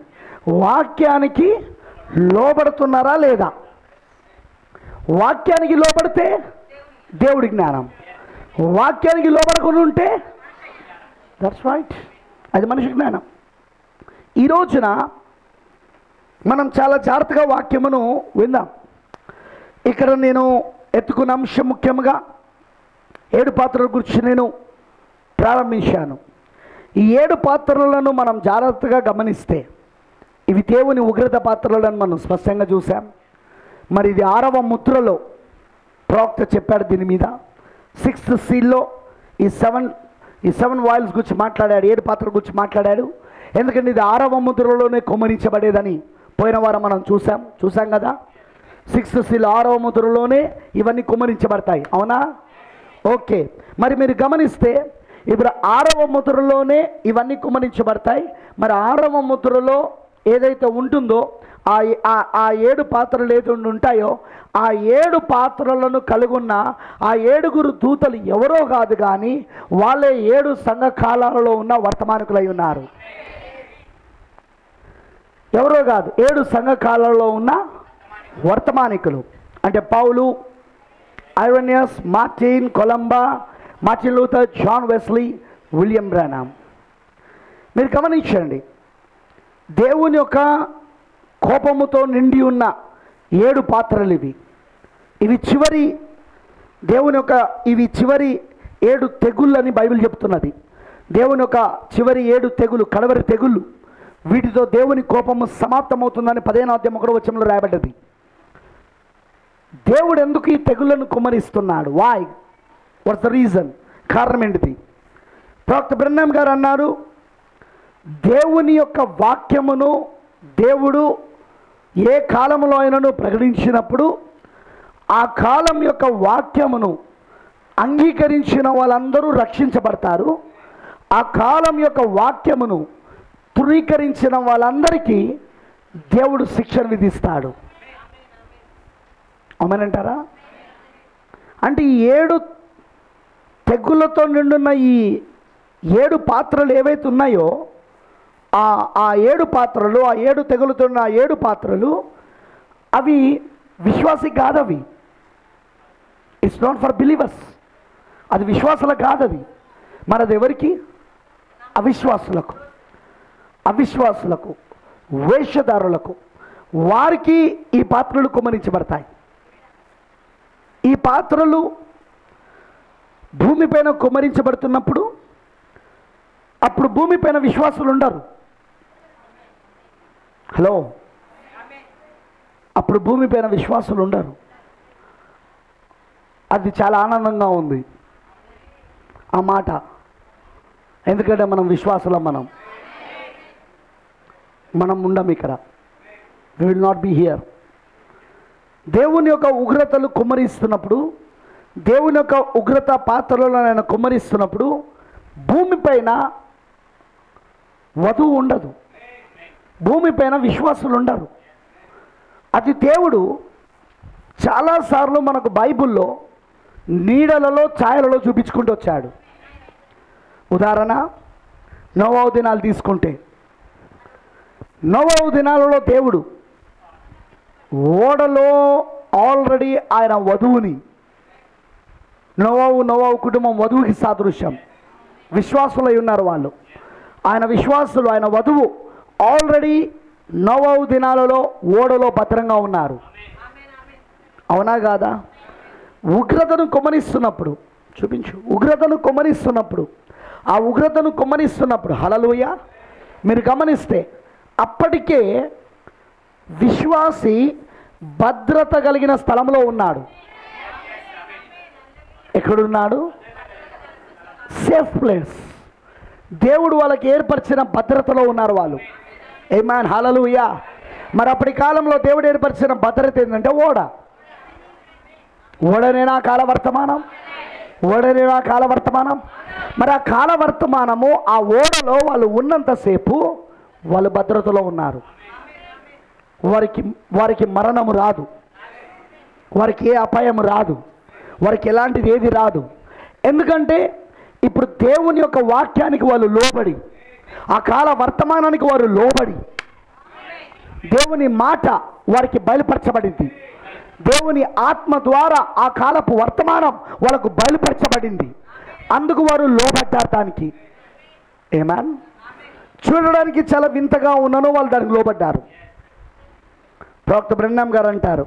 వాక్యానికి లోబడుతున్నారా లేదా వాక్యానికి లోబడితే దేవుడి జ్ఞానం వాక్యానికి లోబడకుండా ఉంటే దట్స్ రైట్ అది మనిషి జ్ఞానం ఈ రోజున మనం చాలా జాగ్రత్తగా వాక్యమును విందాం ఇక్కడ నేను ఎత్తుకున్న అంశం ముఖ్యంగా ఏడు పాత్రల గురించి నేను ప్రారంభించాను ఈ ఏడు పాత్రలను మనం జాగ్రత్తగా గమనిస్తే ఇవి దేవుని ఉగ్రత పాత్రలను మనం స్పష్టంగా చూసాం మరి ఇది ఆరవ ముద్రలో ప్రవక్త చెప్పాడు దీని మీద సిక్స్త్ సీల్లో ఈ సెవెన్ ఈ సెవెన్ వాయిల్స్ గురించి మాట్లాడాడు ఏడు పాత్రల గురించి మాట్లాడాడు ఎందుకంటే ఇది ఆరవ ముద్రలోనే కుమ్మరించబడేదని పోయిన వారం మనం చూసాం చూసాం కదా సిక్స్త్ సీల్ ఆరవ ముద్రలోనే ఇవన్నీ కుమ్మరించబడతాయి అవునా ఓకే మరి మీరు గమనిస్తే ఇప్పుడు ఆరవ ముద్రలోనే ఇవన్నీ కుమ్మరించబడతాయి మరి ఆరవ ముద్రలో ఏదైతే ఉంటుందో ఆ ఆ- ఆ ఏడు పాత్రలు ఏది ఉంటాయో ఆ ఏడు పాత్రలను కలుగున్న ఆ ఏడుగురు దూతలు ఎవరో కాదు కానీ వాళ్ళే ఏడు సంఘ కాలాలలో ఉన్న వర్తమానికులై ఉన్నారు ఎవరో కాదు ఏడు సంఘ కాలాలలో ఉన్న వర్తమానికులు అంటే Paul Irenaeus Martin Columba Martin Luther John Wesley William Branham మీరు గమనించండి దేవుని యొక్క కోపముతో నిండి ఉన్న ఏడు పాత్రలు ఇవి ఇవి చివరి దేవుని యొక్క ఇవి చివరి ఏడు తెగుళ్ళు అని బైబిల్ చెప్తున్నది దేవుని యొక్క చివరి ఏడు తెగులు కడవరి తెగుళ్ళు వీటితో దేవుని కోపము సమాప్తమవుతుందని పదిహేను అధ్యాయం ఒకటో వచనంలో రాయబడ్డది దేవుడు ఎందుకు ఈ తెగులను కుమ్మరిస్తున్నాడు వాయ్ వాట్స్ ద రీజన్ కారణం ఏంటిది ప్రవక్త బ్రహ్మం గారు అన్నారు దేవుని యొక్క వాక్యమును దేవుడు ఏ కాలంలో అయినను ప్రకటించినప్పుడు ఆ కాలం యొక్క వాక్యమును అంగీకరించిన వాళ్ళందరూ రక్షించబడతారు ఆ కాలం యొక్క వాక్యమును ధృవీకరించిన వాళ్ళందరికీ దేవుడు శిక్షణ విధిస్తాడు అవునంటారా అంటే ఈ ఏడు తెగులతో నిండున్న ఈ ఏడు పాత్రలు ఏవైతే ఉన్నాయో ఆ ఆ ఏడు పాత్రలు ఆ ఏడు తెగులుతో ఉన్న ఆ ఏడు పాత్రలు అవి విశ్వాసి కాదవి ఇట్స్ నాట్ ఫర్ బిలీవర్స్ అది విశ్వాసులకు కాదది మరి అది ఎవరికి అవిశ్వాసులకు అవిశ్వాసులకు వేషధారులకు వారికి ఈ పాత్రలు కుమరించబడతాయి ఈ పాత్రలు భూమిపైన కుమరించబడుతున్నప్పుడు అప్పుడు భూమిపైన విశ్వాసులు ఉండరు హలో అప్పుడు భూమిపైన విశ్వాసులు ఉండరు అది చాలా ఆనందంగా ఉంది ఆ మాట ఎందుకంటే మనం విశ్వాసులం మనం మనం ఉండం ఇక్కడ we will not be here దేవుని యొక్క ఉగ్రతలు కుమ్మరిస్తున్నప్పుడు దేవుని యొక్క ఉగ్రత పాత్రలను ఆయన కుమ్మరిస్తున్నప్పుడు భూమిపైన వధువు ఉండదు భూమిపైన విశ్వాసులు ఉండరు అది దేవుడు చాలాసార్లు మనకు బైబిల్లో నీడలలో ఛాయలలో చూపించుకుంటూ వచ్చాడు ఉదాహరణ నోవావు దినాలు తీసుకుంటే నోవావు దినాలలో దేవుడు ఓడలో ఆల్రెడీ ఆయన వధువుని నోవావు నోవావు కుటుంబం వధువుకి సాదృశ్యం విశ్వాసులై ఉన్నారు వాళ్ళు ఆయన విశ్వాసులు ఆయన వధువు ఆల్రెడీ నోవావు దినాలలో ఓడలో భద్రంగా ఉన్నారు అవునా కాదా ఉగ్రతను కొమ్మరిస్తున్నప్పుడు చూపించు ఉగ్రతను కొమ్మరిస్తున్నప్పుడు ఆ ఉగ్రతను కొమ్మరిస్తున్నప్పుడు హలలుయ మీరు గమనిస్తే అప్పటికే విశ్వాసి భద్రత కలిగిన స్థలంలో ఉన్నాడు ఎక్కడున్నాడు సేఫ్ ప్లేస్ దేవుడు వాళ్ళకి ఏర్పరిచిన భద్రతలో ఉన్నారు వాళ్ళు ఏమాన్ హలలుయా మరి అప్పటి కాలంలో దేవుడు ఏర్పరిచిన భద్రత ఏంటంటే ఓడ ఓడనేనా కాల వర్తమానం ఓడనేనా కాల వర్తమానం మరి ఆ కాల వర్తమానము ఆ ఓడలో వాళ్ళు ఉన్నంతసేపు వాళ్ళు భద్రతలో ఉన్నారు వారికి వారికి మరణము రాదు వారికి ఏ అపాయం రాదు వారికి ఎలాంటిది ఏది రాదు ఎందుకంటే ఇప్పుడు దేవుని యొక్క వాక్యానికి వాళ్ళు లోబడి ఆ కాల వర్తమానానికి వారు లోబడి దేవుని మాట వారికి బయలుపరచబడింది దేవుని ఆత్మ ద్వారా ఆ కాలపు వర్తమానం వాళ్ళకు బయలుపరచబడింది అందుకు వారు లోబడ్డారు దానికి ఏమాన్ చూడడానికి చాలా వింతగా ఉన్నను వాళ్ళు దానికి లోబడ్డారు ప్రవక్త బ్రహ్నాం గారు అంటారు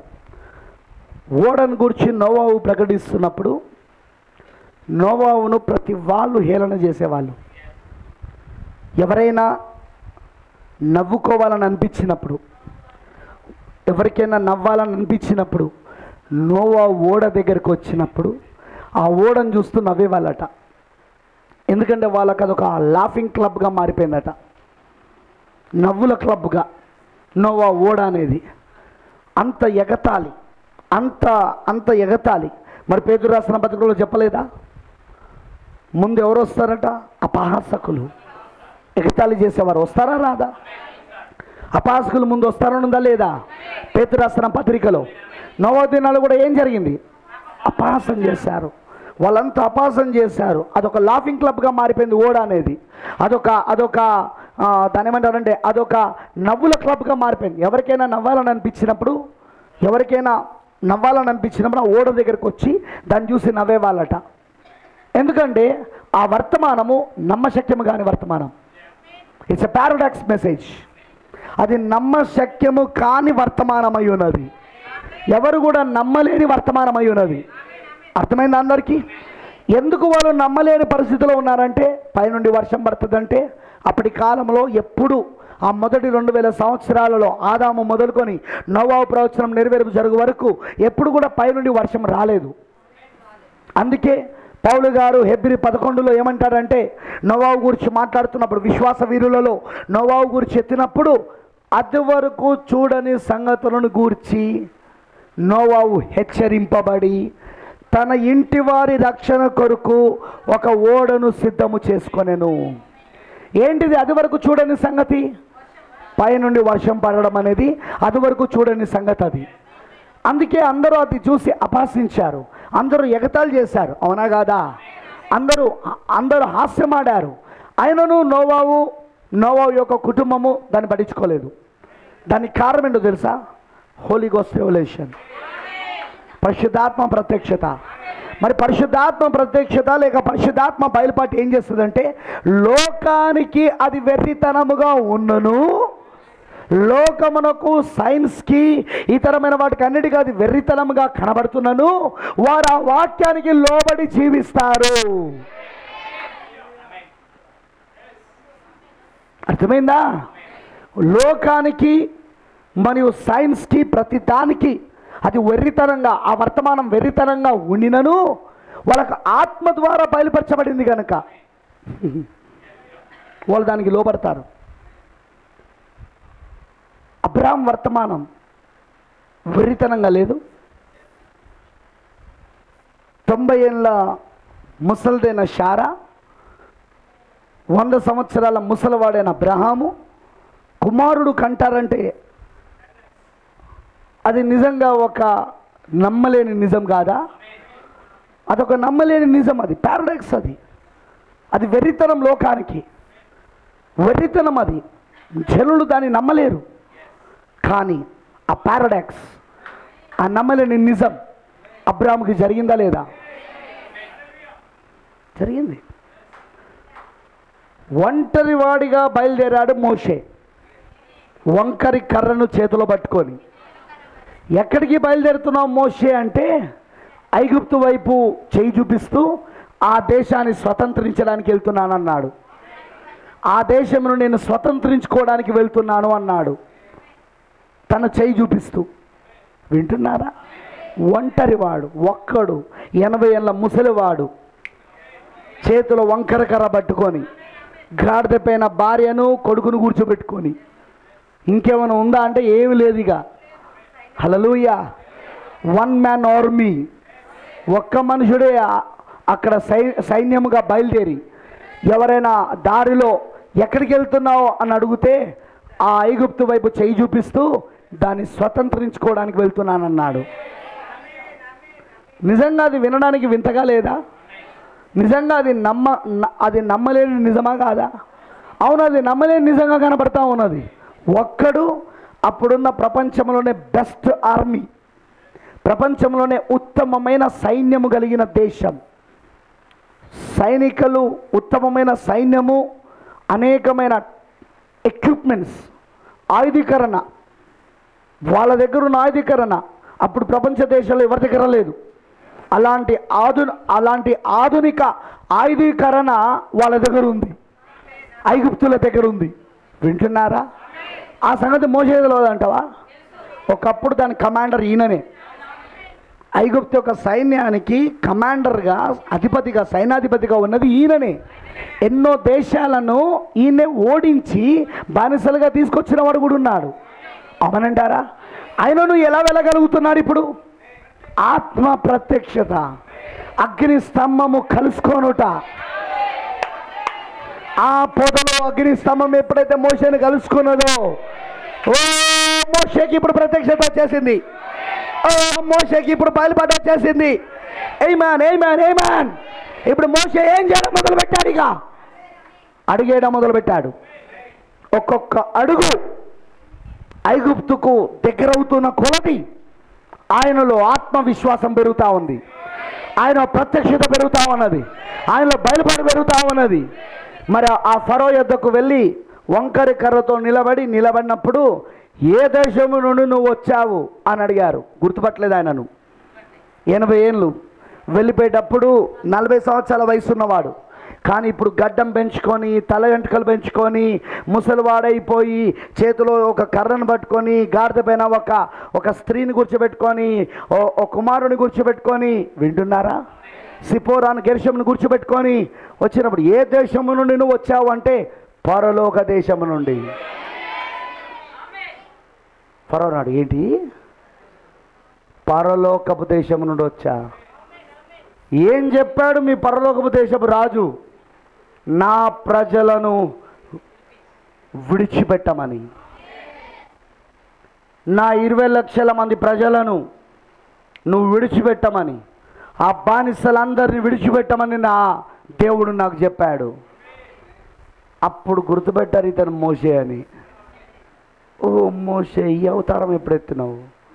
ఓడను గురించి నోవావు ప్రకటిస్తున్నప్పుడు నోవావును ప్రతి వాళ్ళు హేళన చేసేవాళ్ళు ఎవరైనా నవ్వుకోవాలని అనిపించినప్పుడు ఎవరికైనా నవ్వాలని అనిపించినప్పుడు నోవా ఓడ దగ్గరికి వచ్చినప్పుడు ఆ ఓడను చూస్తూ నవ్వేవాళ్ళట ఎందుకంటే వాళ్ళకి అదొక లాఫింగ్ క్లబ్గా మారిపోయిందట నవ్వుల క్లబ్గా నోవా ఓడ అనేది అంత ఎగతాళి అంత అంత ఎగతాళి మరి పేదరు రాసిన పత్రికలో చెప్పలేదా ముందు ఎవరు వస్తారట అపహాసకులు ఎగతాళి చేసేవారు వస్తారా రాదా అపహాసకులు ముందు వస్తారనుందా లేదా పేతురు రాసిన పత్రికలో నవోదినాలు కూడా ఏం జరిగింది అపహాసం చేశారు వాళ్ళంతా అపహాసం చేశారు అదొక లాఫింగ్ క్లబ్గా మారిపోయింది ఓడ అనేది అదొక అదొక ఆ, దాని ఏమంటారంటే అదొక నవ్వుల క్లబ్గా మారిపోయింది ఎవరికైనా నవ్వాలని అనిపించినప్పుడు ఎవరికైనా నవ్వాలని అనిపించినప్పుడు ఆ ఓడ దగ్గరికి వచ్చి దాన్ని చూసి నవ్వేవాళ్ళట ఎందుకంటే ఆ వర్తమానము నమ్మశక్యము కాని వర్తమానం ఇట్స్ ఎ పారాడాక్స్ మెసేజ్ అది నమ్మశక్యము కాని వర్తమానమై ఉన్నది ఎవరు కూడా నమ్మలేని వర్తమానమై ఉన్నది అర్థమైంది అందరికీ ఎందుకు వాళ్ళు నమ్మలేని పరిస్థితిలో ఉన్నారంటే పైనుండి వర్షం పడుతుందంటే అప్పటి కాలంలో ఎప్పుడు ఆ మొదటి రెండు వేల సంవత్సరాలలో ఆదాము మొదలుకొని నవాబు ప్రవచనం నెరవేర్పు జరుగు వరకు ఎప్పుడు కూడా పైనుండి వర్షం రాలేదు అందుకే పౌలు గారు హెబ్రి పదకొండులో ఏమంటారంటే నోవావు గురించి మాట్లాడుతున్నప్పుడు విశ్వాస వీరులలో నోవావు గురించి ఎత్తినప్పుడు అది వరకు చూడని సంగతులను గూర్చి నోవావు హెచ్చరింపబడి తన ఇంటి వారి రక్షణ కొరకు ఒక ఓడను సిద్ధము చేసుకొనెను ఏంటిది అది వరకు చూడని సంగతి పైనుండి వర్షం పడడం అనేది అది వరకు చూడని సంగతి అది అందుకే అందరూ అది చూసి అపహసించారు అందరూ ఎగతాళి చేశారు అవునా కాదా అందరూ అందరూ హాస్యమాడారు అయినను నోవావు నోవావు యొక్క కుటుంబము దాన్ని పట్టించుకోలేదు దానికి కారణం ఏంటో తెలుసా హోలీ గోస్ రెవల్యూషన్ పరిశుద్ధాత్మ ప్రత్యక్షత మరి పరిశుద్ధాత్మ ప్రత్యక్షత లేక పరిశుద్ధాత్మ బయలుపాటు ఏం చేస్తుందంటే లోకానికి అది వెర్రితనముగా ఉన్నను లోకమునకు సైన్స్కి ఇతరమైన వాటికి అన్నిటికీ అది వెర్రితనముగా కనబడుతున్నను వారు ఆ వాక్యానికి లోబడి జీవిస్తారు అర్థమైందా లోకానికి మరియు సైన్స్కి ప్రతి దానికి అది వెర్రితనంగా ఆ వర్తమానం వెర్రితనంగా ఉండినను వాళ్ళకు ఆత్మ ద్వారా బయలుపరచబడింది కనుక వాళ్ళు దానికి లోబడతారు అబ్రామ్ వర్తమానం వెర్రితనంగా లేదు తొంభై ఏళ్ళ ముసలిదైన షారా వంద సంవత్సరాల ముసలివాడైన అబ్రహాము కుమారుడు కంటారంటే అది నిజంగా ఒక నమ్మలేని నిజం కాదా అదొక నమ్మలేని నిజం అది పారడాక్స్ అది అది వెర్రితనం లోకానికి వెర్రితనం అది జనులు దాన్ని నమ్మలేరు కానీ ఆ పారడాక్స్ ఆ నమ్మలేని నిజం అబ్రామ్కి జరిగిందా లేదా జరిగింది ఒంటరి వాడిగా బయలుదేరాడు మోషే వంకరి కర్రను చేతిలో పట్టుకొని ఎక్కడికి బయలుదేరుతున్నావు మోషే అంటే ఐగుప్తు వైపు చేయి చూపిస్తూ ఆ దేశాన్ని స్వతంత్రించడానికి వెళ్తున్నానన్నాడు ఆ దేశమును నేను స్వతంత్రించుకోవడానికి వెళ్తున్నాను అన్నాడు తన చేయి చూపిస్తూ వింటున్నారా ఒంటరివాడు ఒక్కడు ఎనభై ఏళ్ళ ముసలివాడు చేతిలో వంకర కర్ర పట్టుకొని గాడిద పైన భార్యను కొడుకును కూర్చోబెట్టుకొని ఇంకేమైనా ఉందా అంటే ఏమి లేదు ఇక హలలుయ వన్ మ్యాన్ ఆర్మీ ఒక్క మనుషుడే ఆ- అక్కడ సై సైన్యముగా బయలుదేరి ఎవరైనా దారిలో ఎక్కడికి వెళ్తున్నావు అని అడిగితే ఆ ఐగుప్తు వైపు చేయి చూపిస్తూ దాన్ని స్వతంత్రించుకోవడానికి వెళ్తున్నానన్నాడు నిజంగా అది వినడానికి వింతగా లేదా నిజంగా అది నమ్మ న- అది నమ్మలేని నిజమా కాదా అవును అది నమ్మలేని నిజంగా కనపడతా ఉన్నది ఒక్కడు అప్పుడున్న ప్రపంచంలోనే బెస్ట్ ఆర్మీ ప్రపంచంలోనే ఉత్తమమైన సైన్యము కలిగిన దేశం సైనికులు ఉత్తమమైన సైన్యము అనేకమైన ఎక్విప్మెంట్స్ ఆయుధీకరణ వాళ్ళ దగ్గర ఉన్న ఆయుధీకరణ అప్పుడు ప్రపంచ దేశాల్లో ఎవరి దగ్గర లేదు అలాంటి ఆధు అలాంటి ఆధునిక ఆయుధీకరణ వాళ్ళ దగ్గర ఉంది ఐగుప్తుల దగ్గర ఉంది వింటున్నారా ఆ సంగతి మోసేదిలో అంటావా ఒకప్పుడు దాని కమాండర్ ఈయననే ఐగుప్తు యొక్క సైన్యానికి కమాండర్గా అధిపతిగా సైనాధిపతిగా ఉన్నది ఈయననే ఎన్నో దేశాలను ఈయనే ఓడించి బానిసలుగా తీసుకొచ్చిన వాడు కూడా ఉన్నాడు అవునంటారా ఆయనను ఎలా వెళ్ళగలుగుతున్నాడు ఇప్పుడు ఆత్మ ప్రత్యక్షత అగ్ని స్తంభము కలుసుకోనుట ఆ పొదలో అగ్ని స్తంభం ఎప్పుడైతే మోషేని కలుసుకున్నదో ఓ మోషేకి ఇప్పుడు ప్రత్యక్షత వచ్చేసింది ఓ మోషేకి ఇప్పుడు బయలుపాటు వచ్చేసింది a man a man a man ఇప్పుడు మోషే ఏం చేయడం మొదలు పెట్టాడు ఇక అడిగేయడం మొదలు పెట్టాడు ఒక్కొక్క అడుగు ఐగుప్తుకు దగ్గరవుతున్న కొలది ఆయనలో ఆత్మవిశ్వాసం పెరుగుతూ ఉంది ఆయన ప్రత్యక్షత పెరుగుతూ ఉన్నది ఆయనలో బయలుపాటు పెరుగుతూ ఉన్నది మరి ఆ ఫరో యొద్దకు వెళ్ళి వంకరి కర్రతో నిలబడి నిలబడినప్పుడు ఏ దేశము నుండి నువ్వు వచ్చావు అని అడిగారు గుర్తుపట్టలేదు ఆయనను ఎనభై ఏళ్ళు వెళ్ళిపోయేటప్పుడు నలభై సంవత్సరాల వయసు ఉన్నవాడు కానీ ఇప్పుడు గడ్డం పెంచుకొని తల వెంట్రుకలు పెంచుకొని ముసలివాడైపోయి చేతిలో ఒక కర్రను పట్టుకొని గాడిద పైన ఒక ఒక స్త్రీని కూర్చోబెట్టుకొని ఓ ఓ కుమారుని కూర్చోబెట్టుకొని వింటున్నారా సిపోరాను గెర్షమును కూర్చోబెట్టుకొని వచ్చినప్పుడు ఏ దేశము నుండి నువ్వు వచ్చావు అంటే పరలోక దేశము నుండి పరవనాడు ఏంటి పరలోకపు దేశము నుండి వచ్చా ఏం చెప్పాడు మీ పరలోకపు దేశపు రాజు నా ప్రజలను విడిచిపెట్టమని నా ఇరవై లక్షల మంది ప్రజలను నువ్వు విడిచిపెట్టమని ఆ బానిసలందరినీ విడిచిపెట్టమని నా దేవుడు నాకు చెప్పాడు అప్పుడు గుర్తుపెట్టారు ఇతను మోసే అని ఓ మోసే ఈ అవతారం ఎప్పుడెత్తినావు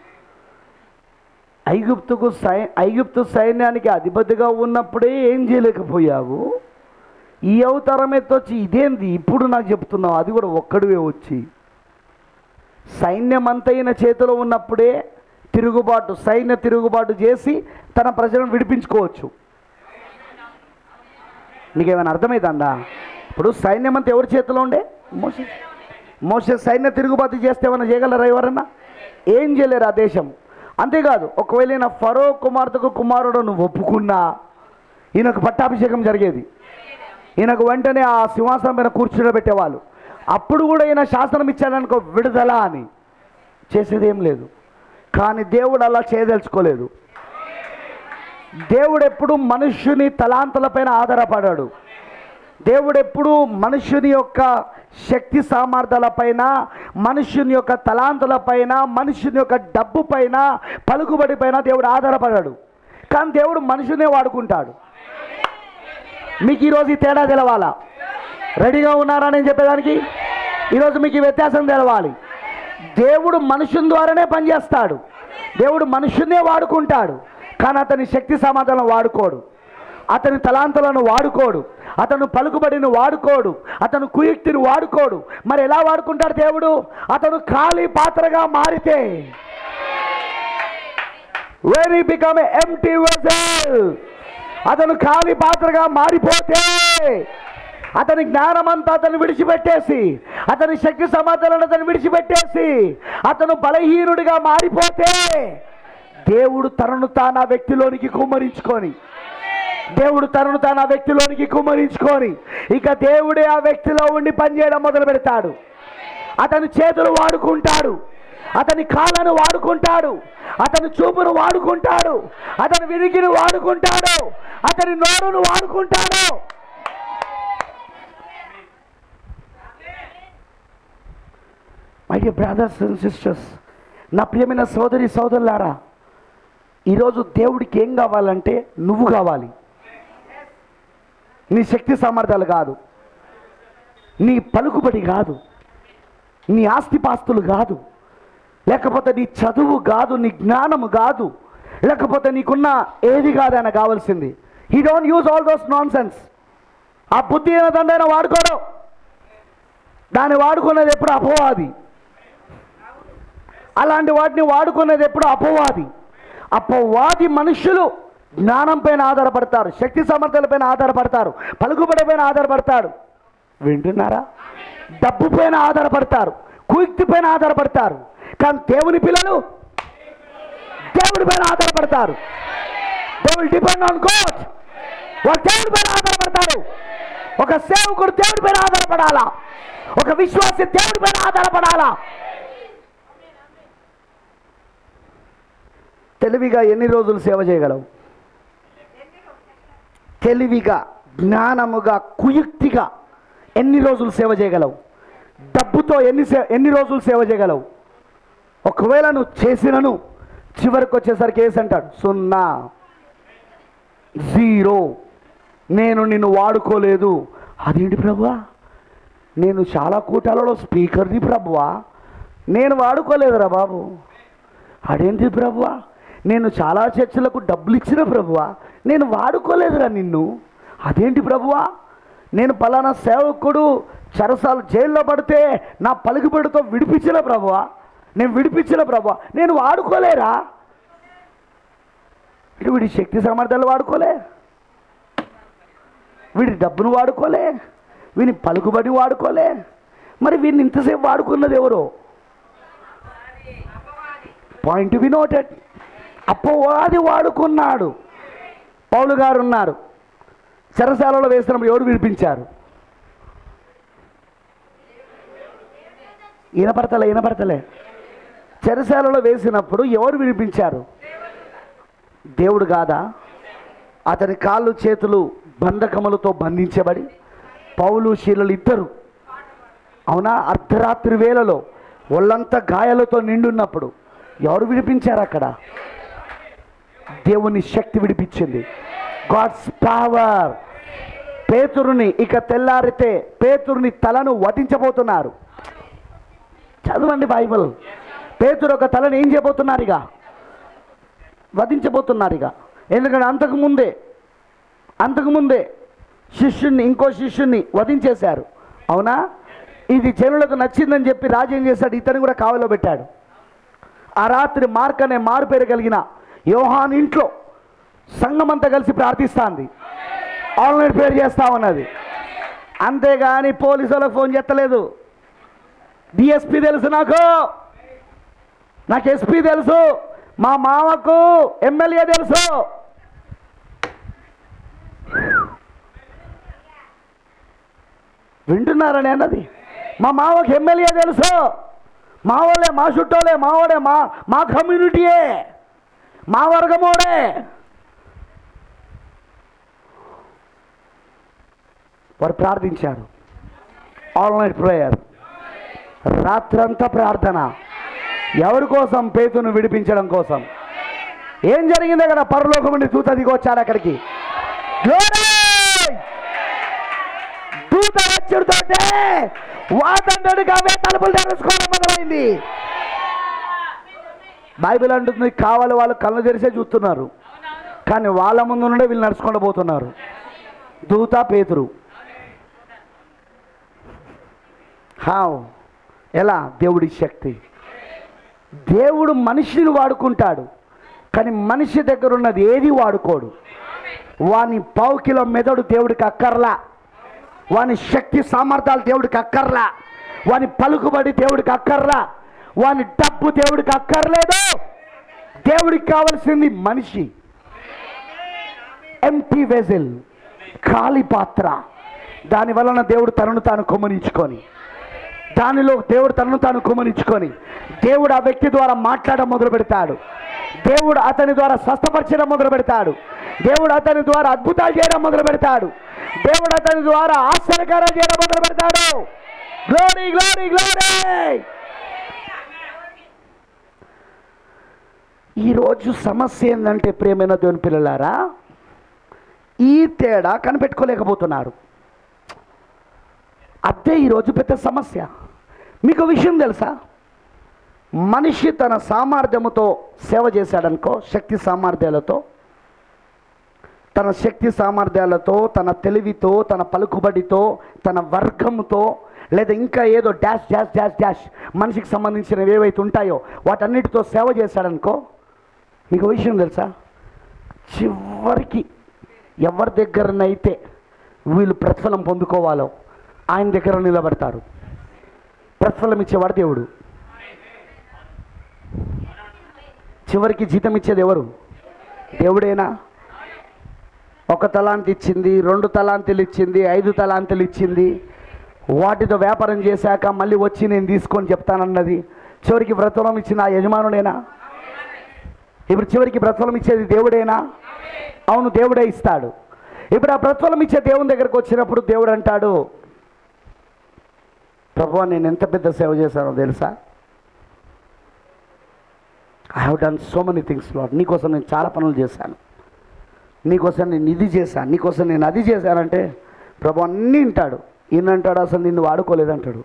ఐగుప్తుకు సై ఐగుప్తు సైన్యానికి అధిపతిగా ఉన్నప్పుడే ఏం చేయలేకపోయావు ఈ అవతారం ఎత్తొచ్చి ఇదేంది ఇప్పుడు నాకు చెప్తున్నావు అది కూడా ఒక్కడివే వచ్చి సైన్యం అంతైన చేతిలో ఉన్నప్పుడే తిరుగుబాటు సైన్య తిరుగుబాటు చేసి తన ప్రజలను విడిపించుకోవచ్చు నీకేమైనా అర్థమైందా ఇప్పుడు సైన్యం అంతా ఎవరి చేతిలో ఉండే మోసే మోసే సైన్య తిరుగుబాటు చేస్తే ఏమైనా చేయగలరా ఎవరన్నా ఏం చేయలేరు ఆ దేశం అంతేకాదు ఒకవేళ ఈయన ఫరో కుమార్తెకు కుమారుడు నువ్వు ఒప్పుకున్నా ఈయనకు పట్టాభిషేకం జరిగేది ఈయనకు వెంటనే ఆ సింహాసనం పైన కూర్చోబెట్టేవాళ్ళు అప్పుడు కూడా ఈయన శాసనం ఇచ్చాడనుకో విడుదల అని చేసేది ఏం లేదు కానీ దేవుడు అలా చేయదలుచుకోలేదు దేవుడు ఎప్పుడు మనుష్యుని తలాంతలపైన ఆధారపడాడు దేవుడు ఎప్పుడు మనుష్యుని యొక్క శక్తి సామర్థ్యాలపైన మనుష్యుని యొక్క తలాంతులపైన మనుష్యుని యొక్క డబ్బు పైన పలుకుబడి పైన దేవుడు ఆధారపడాడు కానీ దేవుడు మనుషునే వాడుకుంటాడు మీకు ఈరోజు ఈ తేడా తెలవాలా రెడీగా ఉన్నారా నేను చెప్పేదానికి ఈరోజు మీకు ఈ వ్యత్యాసం తెలవాలి దేవుడు మనుషుని ద్వారానే పనిచేస్తాడు దేవుడు మనుషున్నే వాడుకుంటాడు కానీ అతని శక్తి సామర్థ్యాలను వాడుకోడు అతని తలాంతులను వాడుకోడు అతను పలుకుబడిని వాడుకోడు అతను కుయుక్తిని వాడుకోడు మరి ఎలా వాడుకుంటాడు దేవుడు అతను ఖాళీ పాత్రగా మారితే వెరీ బికమ్ ఎంటీ వెజల్ అతను ఖాళీ పాత్రగా మారిపోతే అతని జ్ఞానమంతా అతను విడిచిపెట్టేసి అతని శక్తి సమాధానాలను అతను విడిచిపెట్టేసి అతను బలహీనుడిగా మారిపోతే దేవుడు తనను తాను ఆ వ్యక్తిలోనికి కుమ్మరించుకొని దేవుడు తనను తాను ఆ వ్యక్తిలోనికి కుమ్మరించుకొని ఇక దేవుడే ఆ వ్యక్తిలో ఉండి పనిచేయడం మొదలు పెడతాడు అతని చేతులు వాడుకుంటాడు అతని కాళ్ళను వాడుకుంటాడు అతని చూపును వాడుకుంటాడు అతని వినికిని వాడుకుంటాడు అతని నోరును వాడుకుంటాడు my dear brothers and sisters నా ప్రియమైన సోదరి సోదరులారా ఈరోజు దేవుడికి ఏం కావాలంటే నువ్వు కావాలి నీ శక్తి సామర్థ్యాలు కాదు నీ పలుకుబడి కాదు నీ ఆస్తిపాస్తులు కాదు లేకపోతే నీ చదువు కాదు నీ జ్ఞానము కాదు లేకపోతే నీకున్న ఏది కాదు ఆయన కావాల్సింది he don't use all those nonsense ఆ బుద్ధి ఏదండైనా వాడుకోడు దాన్ని వాడుకునేది ఎప్పుడు అపవాది అలాంటి వాటిని వాడుకునేది ఎప్పుడు అపవాది అపవాది మనుషులు జ్ఞానం పైన ఆధారపడతారు శక్తి సమర్థతలపైన ఆధారపడతారు పలుకుబడి పైన ఆధారపడతారు వింటున్నారా డబ్బు పైన ఆధారపడతారు కుయుక్తి పైన ఆధారపడతారు కానీ దేవుని పిల్లలు దేవుడి పైన ఆధారపడతారు దేవుడు డిపెండ్ ఆన్ గాడ్ ఒక దేవుడి పైన ఆధారపడతారు ఒక సేవకుడు దేవుడి పైన ఆధారపడాలా ఒక విశ్వాసి దేవుడి పైన ఆధారపడాలా తెలివిగా ఎన్ని రోజులు సేవ చేయగలవు తెలివిగా జ్ఞానముగా కుయుక్తిగా ఎన్ని రోజులు సేవ చేయగలవు డబ్బుతో ఎన్ని సే ఎన్ని రోజులు సేవ చేయగలవు ఒకవేళ నువ్వు చేసినను చివరికి వచ్చేసరికి ఏసి అంటాడు సున్నా జీరో నేను నిన్ను వాడుకోలేదు అదేంటి ప్రభువా నేను చాలా కూటాలలో స్పీకర్ని ప్రభువా నేను వాడుకోలేదురా బాబు అదేంటి ప్రభువా నేను చాలా చర్చలకు డబ్బులు ఇచ్చిన ప్రభువా నేను వాడుకోలేదురా నిన్ను అదేంటి ప్రభువా నేను పలానా సేవకుడు చెరసాలు జైల్లో పడితే నా పలుకుబడితో విడిపించిన ప్రభువా నేను విడిపించిన ప్రభువా నేను వాడుకోలేరా ఇటు వీడి శక్తి సామర్థ్యాలు వాడుకోలే వీడి డబ్బును వాడుకోలే వీని పలుకుబడి వాడుకోలే మరి వీడిని ఇంతసేపు వాడుకున్నది ఎవరు పాయింట్ బి నోటెడ్ అప్పవాది వాడుకున్నాడు పౌలు గారు ఉన్నారు చెరసాలలో వేసినప్పుడు ఎవరు విడిపించారు ఈనపడతలే ఈనపడతలే చెరసాలలో వేసినప్పుడు ఎవరు విడిపించారు దేవుడు కాదా అతని కాళ్ళు చేతులు బంధకములతో బంధించబడి పౌలు శీలలు ఇద్దరు అవునా అర్ధరాత్రి వేళలో ఒళ్ళంతా గాయాలతో నిండున్నప్పుడు ఎవరు విడిపించారు అక్కడ దేవుని శక్తి విడిపించింది గాడ్స్ పవర్ పేతురుని ఇక తెల్లారితే పేతురుని తలను వధించబోతున్నారు చదవండి బైబిల్ పేతురు ఒక తలను ఏం చేయబోతున్నారు ఇక వధించబోతున్నారు ఇక ఎందుకంటే అంతకుముందే అంతకుముందే శిష్యుణ్ణి ఇంకో శిష్యుణ్ణి వధించేశారు అవునా ఇది జనులకు నచ్చిందని చెప్పి రాజు ఏం చేశాడు ఇతను కూడా కావలో పెట్టాడు ఆ రాత్రి మార్క్ అనే మారు పేరు కలిగిన యోహాన్ ఇంట్లో సంఘమంతా కలిసి ప్రార్థిస్తాంది ఆన్లైన్ పేరు చేస్తా ఉన్నది అంతేగాని పోలీసు వాళ్ళకి ఫోన్ చేస్తలేదు డిఎస్పి తెలుసు నాకు నాకు ఎస్పీ తెలుసు మా మామకు ఎమ్మెల్యే తెలుసు వింటున్నారని అన్నది మా మామకు ఎమ్మెల్యే తెలుసు మా వాళ్ళే మా చుట్టోలే మా వాడే మా మా కమ్యూనిటీయే మా వర్గమోడే వారు ప్రార్థించారు ఆల్ నైట్ ప్రేయర్ రాత్రంతా ప్రార్థన ఎవరి కోసం పేతును విడిపించడం కోసం ఏం జరిగింది అక్కడ పరలోకం నుండి దూత దిగి వచ్చారు అక్కడికి Glory! దూత వచ్చుడుతోటే వాతండడిగా అవే తలుపులు తెరుచుకోవడం మొదలైంది బైబిల్ అంటుంది కావాలి వాళ్ళు కళ్ళు తెరిసే చూస్తున్నారు కానీ వాళ్ళ ముందు నుండే వీళ్ళు నడుచుకుంటూ పోతున్నారు దూత పేతురు హావ్ ఎలా దేవుడి శక్తి దేవుడు మనిషిని వాడుకుంటాడు కానీ మనిషి దగ్గర ఉన్నది ఏది వాడుకోడు వాని పావు కిలో మెదడు దేవుడికి అక్కర్లా వాని శక్తి సామర్థ్యాలు దేవుడికి అక్కర్లా వాని పలుకుబడి దేవుడికి అక్కర్లా వాని డబ్బు దేవుడికి అక్కర్లేదు దేవుడికి కావలసింది మనిషి ఎంటీ వెజల్ ఖాళీ పాత్ర దాని వలన దేవుడు తనను తాను కొమ్మనించుకొని దానిలో దేవుడు తనను తాను కుమరించుకొని దేవుడు ఆ వ్యక్తి ద్వారా మాట్లాడడం మొదలు పెడతాడు దేవుడు అతని ద్వారా స్వస్థపరచడం మొదలు పెడతాడు దేవుడు అతని ద్వారా అద్భుతాలు చేయడం మొదలు పెడతాడు దేవుడు అతని ద్వారా ఆశ్చర్యకారాలు చేయడం మొదలు పెడతాడు గ్లోరీ గ్లోరీ గ్లోరీ ఈరోజు సమస్య ఏంటంటే ప్రేమైన దేవుని పిల్లలారా ఈ తేడా కనిపెట్టుకోలేకపోతున్నారు అదే ఈరోజు పెద్ద సమస్య మీకు ఒక విషయం తెలుసా మనిషి తన సామర్థ్యముతో సేవ చేశాడనుకో శక్తి సామర్థ్యాలతో తన శక్తి సామర్థ్యాలతో తన తెలివితో తన పలుకుబడితో తన వర్గంతో లేదా ఇంకా ఏదో డాష్ డాష్ డాష్ డాష్ మనిషికి సంబంధించినవి ఏవైతే ఉంటాయో వాటన్నిటితో సేవ చేశాడనుకో మీకు విషయం తెలుసా చివరికి ఎవరి దగ్గరనైతే వీళ్ళు ప్రతిఫలం పొందుకోవాలో ఆయన దగ్గర నిలబడతారు ప్రతిఫలం ఇచ్చేవాడు దేవుడు చివరికి జీతం ఇచ్చేది ఎవరు దేవుడేనా ఒక తలాంతి ఇచ్చింది రెండు తలాంతులు ఇచ్చింది ఐదు తలాంతులు ఇచ్చింది వాటితో వ్యాపారం చేశాక మళ్ళీ వచ్చి నేను తీసుకొని చెప్తానన్నది చివరికి వ్రతఫలం ఇచ్చిన ఆ యజమానుడేనా ఇప్పుడు చివరికి ప్రతిఫలం ఇచ్చేది దేవుడేనా అవును దేవుడే ఇస్తాడు ఇప్పుడు ఆ ప్రతిఫలం ఇచ్చే దేవుని దగ్గరకు వచ్చినప్పుడు దేవుడు అంటాడు ప్రభు నేను ఎంత పెద్ద సేవ చేశానో తెలుసా I have done so many things lord నీకోసం నేను చాలా పనులు చేశాను నీకోసం నేను ఇది చేశాను నీకోసం నేను అది చేశానంటే ప్రభు అన్నీ వింటాడు ఈయనంటాడు అసలు నిన్ను వాడుకోలేదంటాడు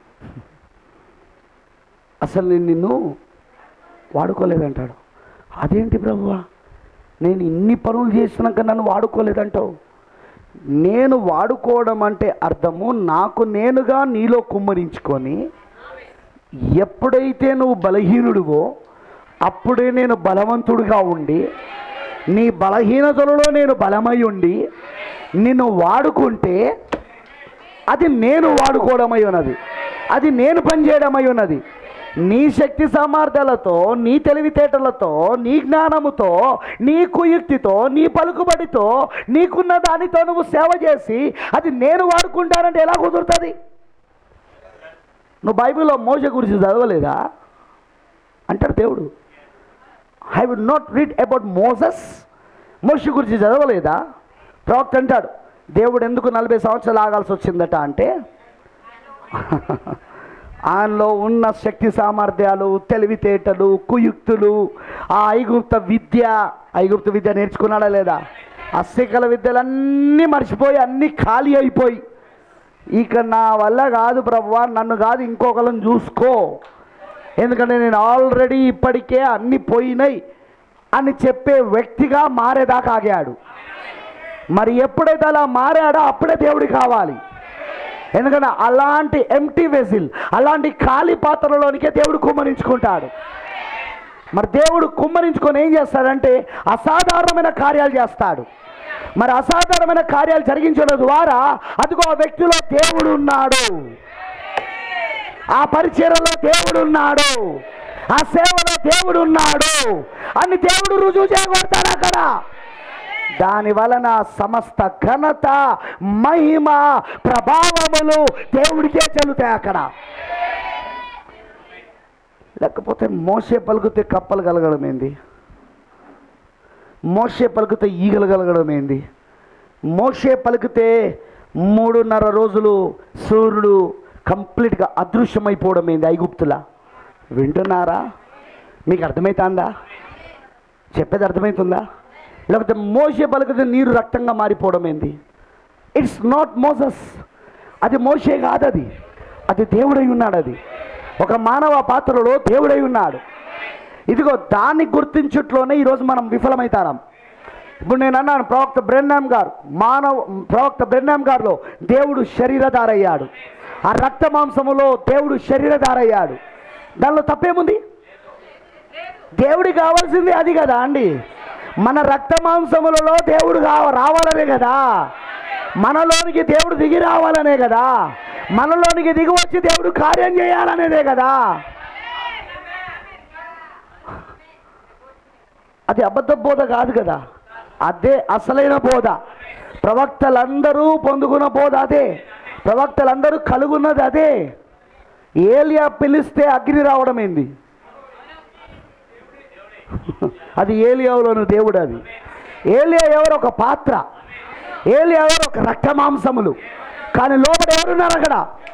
అసలు నేను నిన్ను వాడుకోలేదంటాడు అదేంటి ప్రభువా నేను ఇన్ని పనులు చేసినాక నన్ను వాడుకోలేదంటావు నేను వాడుకోవడం అంటే అర్థము నాకు నేనుగా నీలో కుమ్మరించుకొని ఎప్పుడైతే నువ్వు బలహీనుడివో అప్పుడే నేను బలవంతుడిగా ఉండి నీ బలహీనతలలో నేను బలమై ఉండి నిన్ను వాడుకుంటే అది నేను వాడుకోవడమై ఉన్నది అది నేను పనిచేయడమై ఉన్నది నీ శక్తి సామర్థ్యాలతో నీ తెలివితేటలతో నీ జ్ఞానముతో నీ కుయుక్తితో నీ పలుకుబడితో నీకున్న దానితో నువ్వు సేవ చేసి అది నేను వాడుకుంటానంటే ఎలా కుదురుతుంది నువ్వు బైబిల్లో మోస గురించి చదవలేదా అంటాడు దేవుడు I would not read about Moses మోష గురించి చదవలేదా ప్రవక్త అంటాడు దేవుడు ఎందుకు నలభై సంవత్సరాలు ఆగాల్సి వచ్చిందట అంటే ఆయనలో ఉన్న శక్తి సామర్థ్యాలు తెలివితేటలు కుయుక్తులు ఆ ఐగుప్త విద్య ఐగుప్త విద్య నేర్చుకున్నాడా లేదా అస్సికల విద్యలన్నీ మర్చిపోయి అన్నీ ఖాళీ అయిపోయి ఇక నా వల్ల కాదు ప్రభువా నన్ను కాదు ఇంకొకరిని చూసుకో ఎందుకంటే నేను ఆల్రెడీ ఇప్పటికే అన్నీ పోయినాయి అని చెప్పే వ్యక్తిగా మారేదాకా ఆగాడు మరి ఎప్పుడైతే అలా మారాడో అప్పుడే దేవుడికి కావాలి ఎందుకంటే అలాంటి ఎంటీ వెజిల్ అలాంటి ఖాళీ పాత్రలోనికే దేవుడు కుమ్మరించుకుంటాడు మరి దేవుడు కుమ్మరించుకొని ఏం చేస్తాడంటే అసాధారణమైన కార్యాలు చేస్తాడు మరి అసాధారణమైన కార్యాలు జరిగించడం ద్వారా అదిగో ఆ వ్యక్తిలో దేవుడు ఉన్నాడు ఆ పరిచయలో దేవుడు ఉన్నాడు ఆ సేవలో దేవుడు ఉన్నాడు అని దేవుడు రుజువు చేయబడతాడు అక్కడ దాని వలన సమస్త ఘనత మహిమ ప్రభావములు దేవుడికే చెల్లుతాయి అక్కడ లేకపోతే మోసే పలుకుతే కప్పలు కలగడం ఏంది మోసే పలికితే ఈగలు కలగడం ఏంది మోసే పలికితే మూడున్నర రోజులు సూర్యుడు కంప్లీట్గా అదృశ్యమైపోవడం ఏంది ఐగుప్తుల వింటున్నారా మీకు అర్థమవుతుందా చెప్పేది అర్థమవుతుందా లేకపోతే మోసే పలికితే నీరు రక్తంగా మారిపోవడం ఏంది ఇట్స్ నాట్ మోసస్ అది మోసే కాదు అది అది దేవుడై ఉన్నాడు అది ఒక మానవ పాత్రలో దేవుడై ఉన్నాడు ఇదిగో దాన్ని గుర్తించుట్లోనే ఈరోజు మనం విఫలమవుతాం ఇప్పుడు నేను అన్నాను ప్రవక్త బ్రెన్నాం గారు మానవ ప్రవక్త బ్రెన్నాం గారిలో దేవుడు శరీరధారయ్యాడు ఆ రక్త మాంసములో దేవుడు శరీరధారయ్యాడు దానిలో తప్పేముంది దేవుడికి కావాల్సింది అది కదా అండి మన రక్త మాంసములలో దేవుడు కావ రావాలనే కదా మనలోనికి దేవుడు దిగి రావాలనే కదా మనలోనికి దిగి వచ్చి దేవుడు కార్యం చేయాలనేదే కదా అది అబద్ధ బోధ కాదు కదా అదే అసలైన బోధ ప్రవక్తలందరూ పొందుకున్న బోధ అదే ప్రవక్తలందరూ కలుగున్నది అదే ఏలియా పిలిస్తే అగ్ని రావడం ఏంది అది ఏలియాలోని దేవుడు అది ఏలియా ఎవరు ఒక పాత్ర ఏలియా ఎవరు ఒక రక్త మాంసములు కానీ లోపల ఎవరున్నారు అక్కడ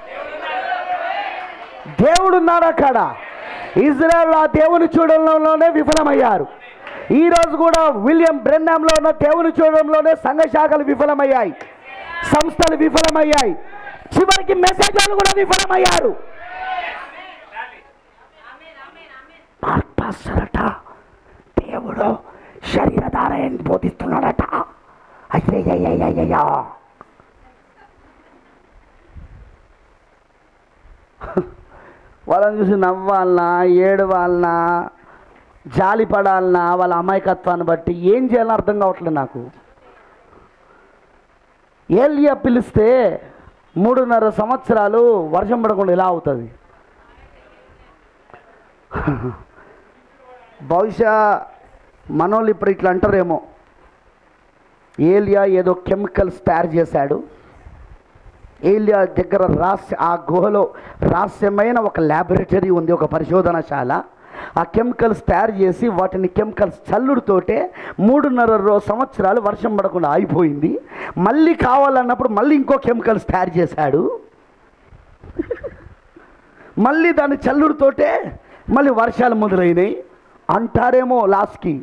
దేవుడు ఉన్నాడు అక్కడ ఇజ్రాయెల్ ఆ దేవుని చూడడంలోనే విఫలమయ్యారు ఈ రోజు కూడా విలియం బ్రెన్నాంలో ఉన్న దేవుని చూడడంలోనే సంఘ శాఖలు విఫలమయ్యాయి సంస్థలు విఫలమయ్యాయి చివరికి మెసేజ్లు కూడా విఫలమయ్యారు పాస్టరట దేవుడు శరీరధారని బోధిస్తున్నాడట అయ్యయ్యయ్యయ్యయ్యో వాళ్ళని చూసి నవ్వాలనా ఏడవాలనా జాలి పడాలనా వాళ్ళ అమాయకత్వాన్ని బట్టి ఏం చేయాలని అర్థం కావట్లేదు నాకు ఏలియా పిలిస్తే మూడున్నర సంవత్సరాలు వర్షం పడకుండా ఎలా అవుతుంది బహుశా మనోళ్ళు ఇప్పుడు ఇట్లా అంటారేమో ఏలియా ఏదో కెమికల్స్ తయారు చేశాడు ఏలియా దగ్గర రహస్య ఆ గుహలో రహస్యమైన ఒక ల్యాబొరేటరీ ఉంది ఒక పరిశోధనశాల ఆ కెమికల్స్ తయారు చేసి వాటిని కెమికల్స్ చల్లుడుతోటే మూడున్నర రో సంవత్సరాలు వర్షం పడకుండా ఆగిపోయింది మళ్ళీ కావాలన్నప్పుడు మళ్ళీ ఇంకో కెమికల్స్ తయారు చేశాడు మళ్ళీ దాని చల్లుడుతోటే మళ్ళీ వర్షాలు మొదలైనాయి అంటారేమో లాస్ట్కి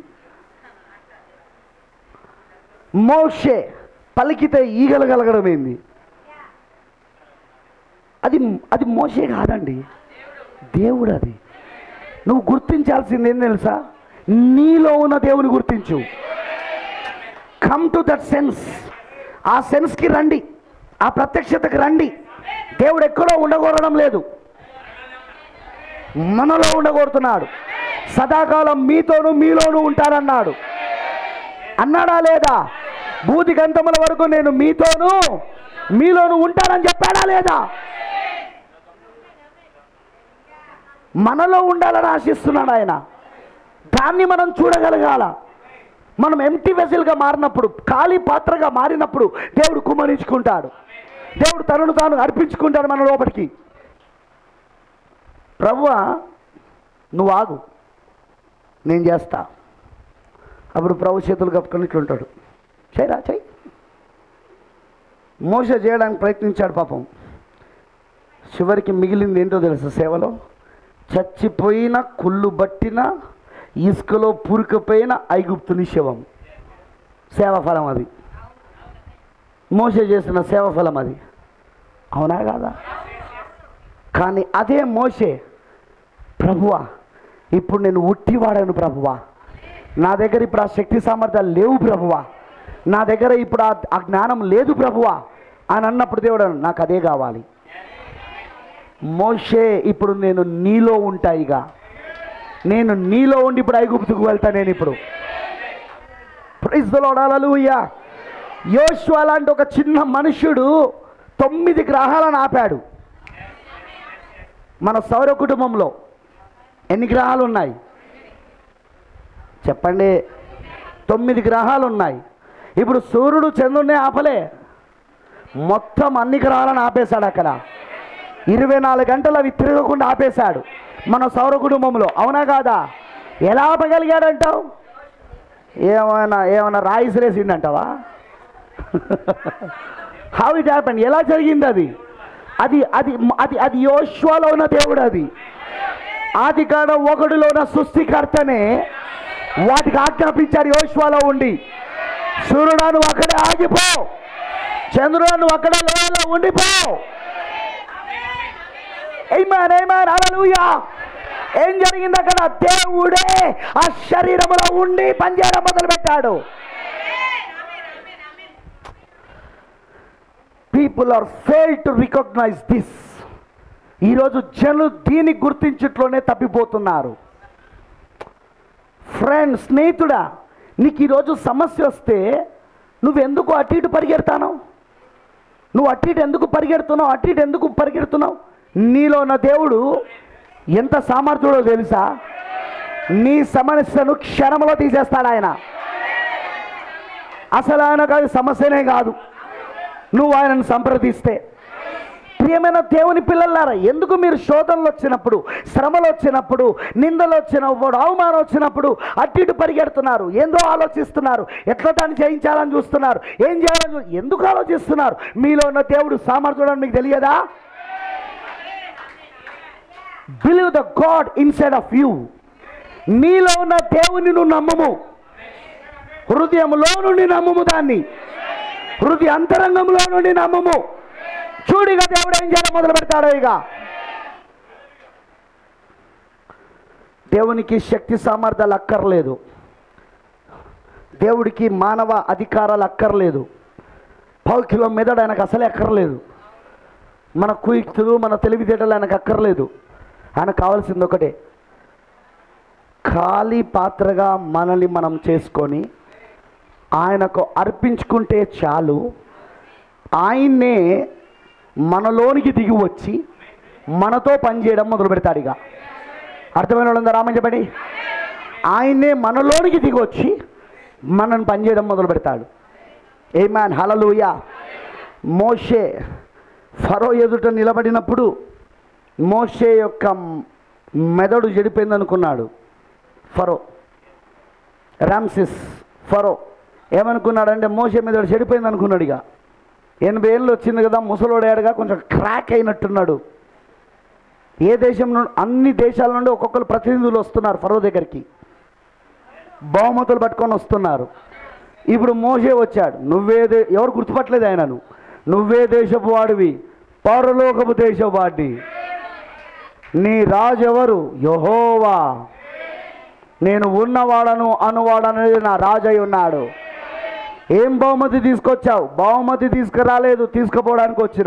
మోషే పలికితే ఈగలు కలగడమైంది అది అది మోసే కాదండి దేవుడు అది నువ్వు గుర్తించాల్సింది ఏం తెలుసా నీలో ఉన్న దేవుని గుర్తించు కమ్ టు దట్ సెన్స్ ఆ సెన్స్కి రండి ఆ ప్రత్యక్షతకి రండి దేవుడు ఎక్కడో ఉండకూడడం లేదు మనలో ఉండగోరుతున్నాడు సదాకాలం మీతోనూ మీలోనూ ఉంటారన్నాడు అన్నాడా లేదా భూతి గంతముల వరకు నేను మీతోనూ మీలోనూ ఉంటానని చెప్పాడా లేదా మనలో ఉండాలని ఆశిస్తున్నాడు ఆయన దాన్ని మనం చూడగలగాల మనం ఎంటీ వెసిల్గా మారినప్పుడు ఖాళీ పాత్రగా మారినప్పుడు దేవుడు కుమరించుకుంటాడు దేవుడు తనను తాను అర్పించుకుంటాడు మన లోపలికి ప్రభువా నువ్వు ఆగు నేను చేస్తా అప్పుడు ప్రభు చేతులు కప్పుకొని ఇట్లుంటాడు చేయరా చెయ్యి మోస చేయడానికి ప్రయత్నించాడు పాపం చివరికి మిగిలింది ఏంటో తెలుసా సేవలో చచ్చిపోయిన కుళ్ళు బట్టిన ఇసుకలో పూరికపోయిన ఐగుప్తుని శవం సేవఫలం అది మోస చేసిన సేవఫలం అది అవునా కాదా కానీ అదే మోసే ప్రభువా ఇప్పుడు నేను ఉట్టివాడాను ప్రభువా నా దగ్గర ఇప్పుడు ఆ శక్తి సామర్థ్యాలు లేవు ప్రభువా నా దగ్గర ఇప్పుడు ఆ- ఆ జ్ఞానం లేదు ప్రభువా అని అన్నప్పుడు దేవుడు అన్నాడు, నాకు అదే కావాలి మోషే ఇప్పుడు నేను నీలో ఉంటాయిగా నేను నీలో ఉండి ఇప్పుడు ఐగుప్తుకు వెళ్తా నేను ఇప్పుడు ప్రైజ్ దొలవడాలూయ్యా యోశు అలాంటి ఒక చిన్న మనుష్యుడు తొమ్మిది గ్రహాలను ఆపాడు మన సౌర కుటుంబంలో ఎన్ని గ్రహాలు ఉన్నాయి చెప్పండి తొమ్మిది గ్రహాలు ఉన్నాయి ఇప్పుడు సూర్యుడు చంద్రుడిని ఆపలే మొత్తం అన్ని గ్రహాలను ఆపేశాడు అక్కడ ఇరవై నాలుగు గంటలు అవి తిరగకుండా ఆపేశాడు మన సౌర కుటుంబంలో అవునా కాదా ఎలా ఆపగలిగాడంటావు ఏమైనా ఏమైనా రాయిసిరేసిండంటావా హౌ ఇట్ హ్యాపెన్ ఎలా జరిగింది అది అది అది అది అది యోశ్వాలో ఉన్న దేవుడు అది ఆది కాడ ఒకడులో ఉన్న సృష్టికర్తనే వాటికి ఆజ్ఞాపించారు యోశ్వాలో ఉండి సూర్యుడా నువ్వు అక్కడే ఆగిపో చంద్రుడా నువ్వు అక్కడే లోయలో ఉండిపో ఏమాన్ ఏమాన్ హల్లెలూయా ఏం జరిగింది అక్కడ దేవుడే ఆ శరీరములో ఉండి పనిచేయడం మొదలు పెట్టాడు people are fail to recognize this ఈరోజు జనులు దీన్ని గుర్తించట్లోనే తప్పిపోతున్నారు ఫ్రెండ్ స్నేహితుడా నీకు ఈరోజు సమస్య వస్తే నువ్వు ఎందుకు అటు ఇటు పరిగెడతాను నువ్వు అటు ఇటు ఎందుకు పరిగెడుతున్నావు అటు ఇటు ఎందుకు పరిగెడుతున్నావు నీలో ఉన్న దేవుడు ఎంత సామర్థ్యుడో తెలుసా నీ సమస్యను క్షణంలో తీసేస్తాడు ఆయన అసలు ఆయనకు అది సమస్యనే కాదు నువ్వు ఆయనను సంప్రదిస్తే ప్రియమైన దేవుని పిల్లలారా ఎందుకు మీరు శోధనలు వచ్చినప్పుడు శ్రమలు వచ్చినప్పుడు నిందలు వచ్చినప్పుడు అవమానం వచ్చినప్పుడు అటు ఇటు పరిగెడుతున్నారు ఏందో ఆలోచిస్తున్నారు ఎట్లా దాన్ని జయించాలని చూస్తున్నారు ఏం చేయాలని చూ- ఎందుకు ఆలోచిస్తున్నారు మీలో ఉన్న దేవుడు సామర్థ్యం మీకు తెలియదా believe the God inside of you నీలో ఉన్న దేవుని నువ్వు నమ్మము హృదయంలో నుండి నమ్మము దాన్ని హృదయ అంతరంగంలో నుండి నమ్మము చూడిగా దేవుడు ఏం చేయడం మొదలు పెడతాడో ఇక దేవునికి శక్తి సామర్థ్యాలు అక్కర్లేదు దేవుడికి మానవ అధికారాలు అక్కర్లేదు పావు కిలో మెదడు ఆయనకు అసలే అక్కర్లేదు మన కుయుక్తులు మన తెలివితేటలు ఆయనకు అక్కర్లేదు ఆయనకు కావాల్సింది ఒకటే ఖాళీ పాత్రగా మనల్ని మనం చేసుకొని ఆయనకు అర్పించుకుంటే చాలు ఆయన్నే మనలోనికి దిగి వచ్చి మనతో పనిచేయడం మొదలు పెడతాడు ఇక అర్థమైన వాళ్ళందరూ రామని చెప్పండి ఆయన్నే మనలోనికి దిగి వచ్చి మనల్ని పనిచేయడం మొదలు పెడతాడు ఏ మ్యాన్ హలలుయ మోషే ఫరో ఎదుట నిలబడినప్పుడు మోషే యొక్క మెదడు చెడిపోయింది అనుకున్నాడు ఫరో రామ్సిస్ ఫరో ఏమనుకున్నాడంటే మోసే మెదడు చెడిపోయింది అనుకున్నాడు ఇక ఎనభై ఏళ్ళు వచ్చింది కదా ముసలోడాడుగా కొంచెం క్రాక్ అయినట్టున్నాడు ఏ దేశం నుండి అన్ని దేశాల నుండి ఒక్కొక్కరు ప్రతినిధులు వస్తున్నారు ఫరో దగ్గరికి బహుమతులు పట్టుకొని వస్తున్నారు ఇప్పుడు మోసే వచ్చాడు నువ్వే దే ఎవరు గుర్తుపట్టలేదు ఆయనను నువ్వే దేశపు వాడివి పరలోకపు దేశపు వాడిని నీ రాజు ఎవరు యహోవా నేను ఉన్నవాడను అనువాడనేది నా రాజై ఉన్నాడు ఏం బహుమతి తీసుకొచ్చావు బహుమతి తీసుకురాలేదు తీసుకుపోవడానికి వచ్చిన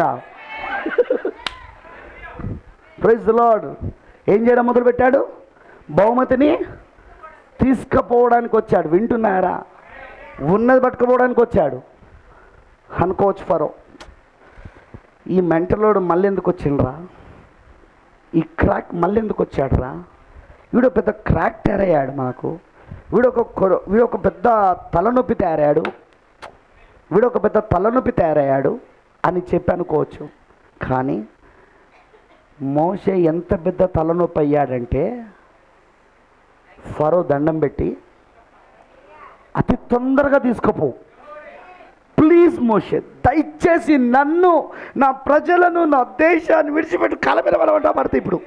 ప్రైజ్ లార్డ్ ఏం చేయడం మొదలుపెట్టాడు బహుమతిని తీసుకుపోవడానికి వచ్చాడు వింటున్నారా ఉన్నది పట్టుకుపోవడానికి వచ్చాడు అనుకోవచ్చు ఫరో ఈ మెంటలోడు మళ్ళీ ఎందుకు వచ్చిండ్రా ఈ క్రాక్ మళ్ళీ ఎందుకు వచ్చాడురా వీడు పెద్ద క్రాక్ తయారయ్యాడు మనకు వీడు ఒక కొర- వీడు ఒక పెద్ద తలనొప్పి తయారయ్యాడు వీడు ఒక పెద్ద తలనొప్పి తయారయ్యాడు అని చెప్పి అనుకోవచ్చు కానీ మోసే ఎంత పెద్ద తలనొప్పి అయ్యాడంటే ఫరో దండం పెట్టి అతి తొందరగా తీసుకుపో ప్లీజ్ మోషే దయచేసి నన్ను నా ప్రజలను నా దేశాన్ని విడిచిపెట్టి కల మీద పడమంటా పడతాయి ఇప్పుడు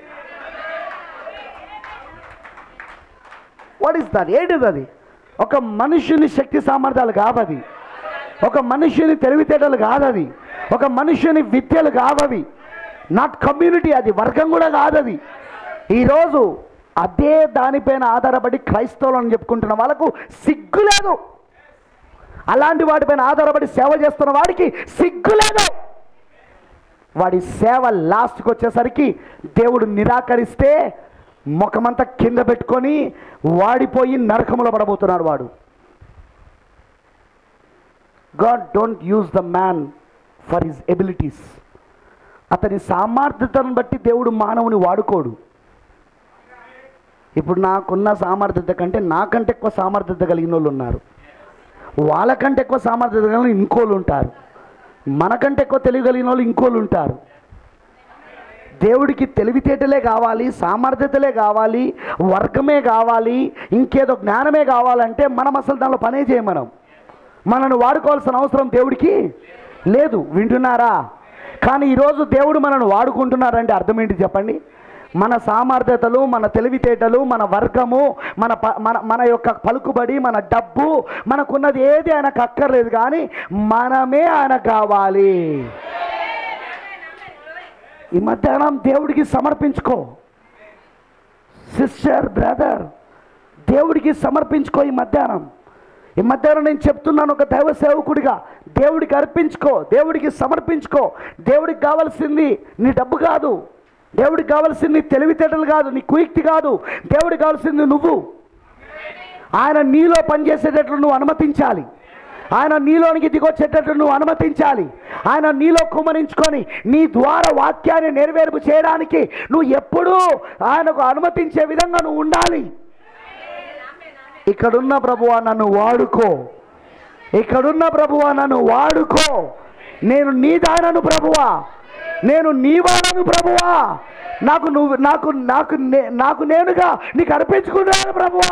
వాట్ ఇస్ దట్ ఏంటిది అది ఒక మనుషుని శక్తి సామర్థ్యాలు కావది ఒక మనుషుని తెలివితేటలు కాదది ఒక మనుషుని విద్యలు కావవి నాట్ కమ్యూనిటీ అది వర్గం కూడా కాదది ఈరోజు అదే దానిపైన ఆధారపడి క్రైస్తవులను చెప్పుకుంటున్న వాళ్ళకు సిగ్గు లేదు అలాంటి వాటిపైన ఆధారపడి సేవ చేస్తున్న వాడికి సిగ్గు లేదు వాడి సేవ లాస్ట్కి వచ్చేసరికి దేవుడు నిరాకరిస్తే ముఖమంతా కింద పెట్టుకొని వాడిపోయి నరకములో పడబోతున్నాడు వాడు God don't use the man for his abilities అతని సామర్థ్యతను బట్టి దేవుడు మానవుని వాడుకోడు ఇప్పుడు నాకున్న సామర్థ్యత కంటే నాకంటే ఎక్కువ సామర్థ్యత కలిగిన వాళ్ళు ఉన్నారు వాళ్ళకంటే ఎక్కువ సామర్థ్యత కలిగిన ఇంకోళ్ళు ఉంటారు మనకంటే ఎక్కువ తెలివి కలిగిన వాళ్ళు ఇంకోళ్ళు ఉంటారు దేవుడికి తెలివితేటలే కావాలి సామర్థ్యతలే కావాలి వర్గమే కావాలి ఇంకేదో జ్ఞానమే కావాలంటే మనం అసలు దానిలో పనే చేయం మనం మనను వాడుకోవాల్సిన అవసరం దేవుడికి లేదు వింటున్నారా కానీ ఈరోజు దేవుడు మనను వాడుకుంటున్నారంటే అర్థం ఏంటి చెప్పండి మన సామర్థ్యతలు మన తెలివితేటలు మన వర్గము మన ప మన మన యొక్క పలుకుబడి మన డబ్బు మనకున్నది ఏది ఆయనకు అక్కర్లేదు కానీ మనమే ఆయన కావాలి ఈ మధ్యాహ్నం దేవుడికి సమర్పించుకో సిస్టర్ బ్రదర్ దేవుడికి సమర్పించుకో ఈ మధ్యాహ్నం ఈ మధ్యాహ్నం నేను చెప్తున్నాను ఒక దైవ సేవకుడిగా దేవుడికి అర్పించుకో దేవుడికి సమర్పించుకో దేవుడికి కావాల్సింది నీ డబ్బు కాదు దేవుడికి కావాల్సింది నీ తెలివితేటలు కాదు నీ కుయుక్తి కాదు దేవుడికి కావాల్సింది నువ్వు ఆయన నీలో పనిచేసేటట్లు నువ్వు అనుమతించాలి ఆయన నీలోనికి దిగొచ్చేటట్లు నువ్వు అనుమతించాలి ఆయన నీలో కుమరించుకొని నీ ద్వారా వాక్యాన్ని నెరవేర్పు చేయడానికి నువ్వు ఎప్పుడూ ఆయనకు అనుమతించే విధంగా నువ్వు ఉండాలి ఇక్కడున్న ప్రభువా నన్ను వాడుకో ఇక్కడున్న ప్రభువా నన్ను వాడుకో నేను నీ దానను ప్రభువా నేను నీ వాడను ప్రభువా నాకు నువ్వు నాకు నాకు నే- నాకు నేనుగా నీకు అర్పించుకున్నాను ప్రభువా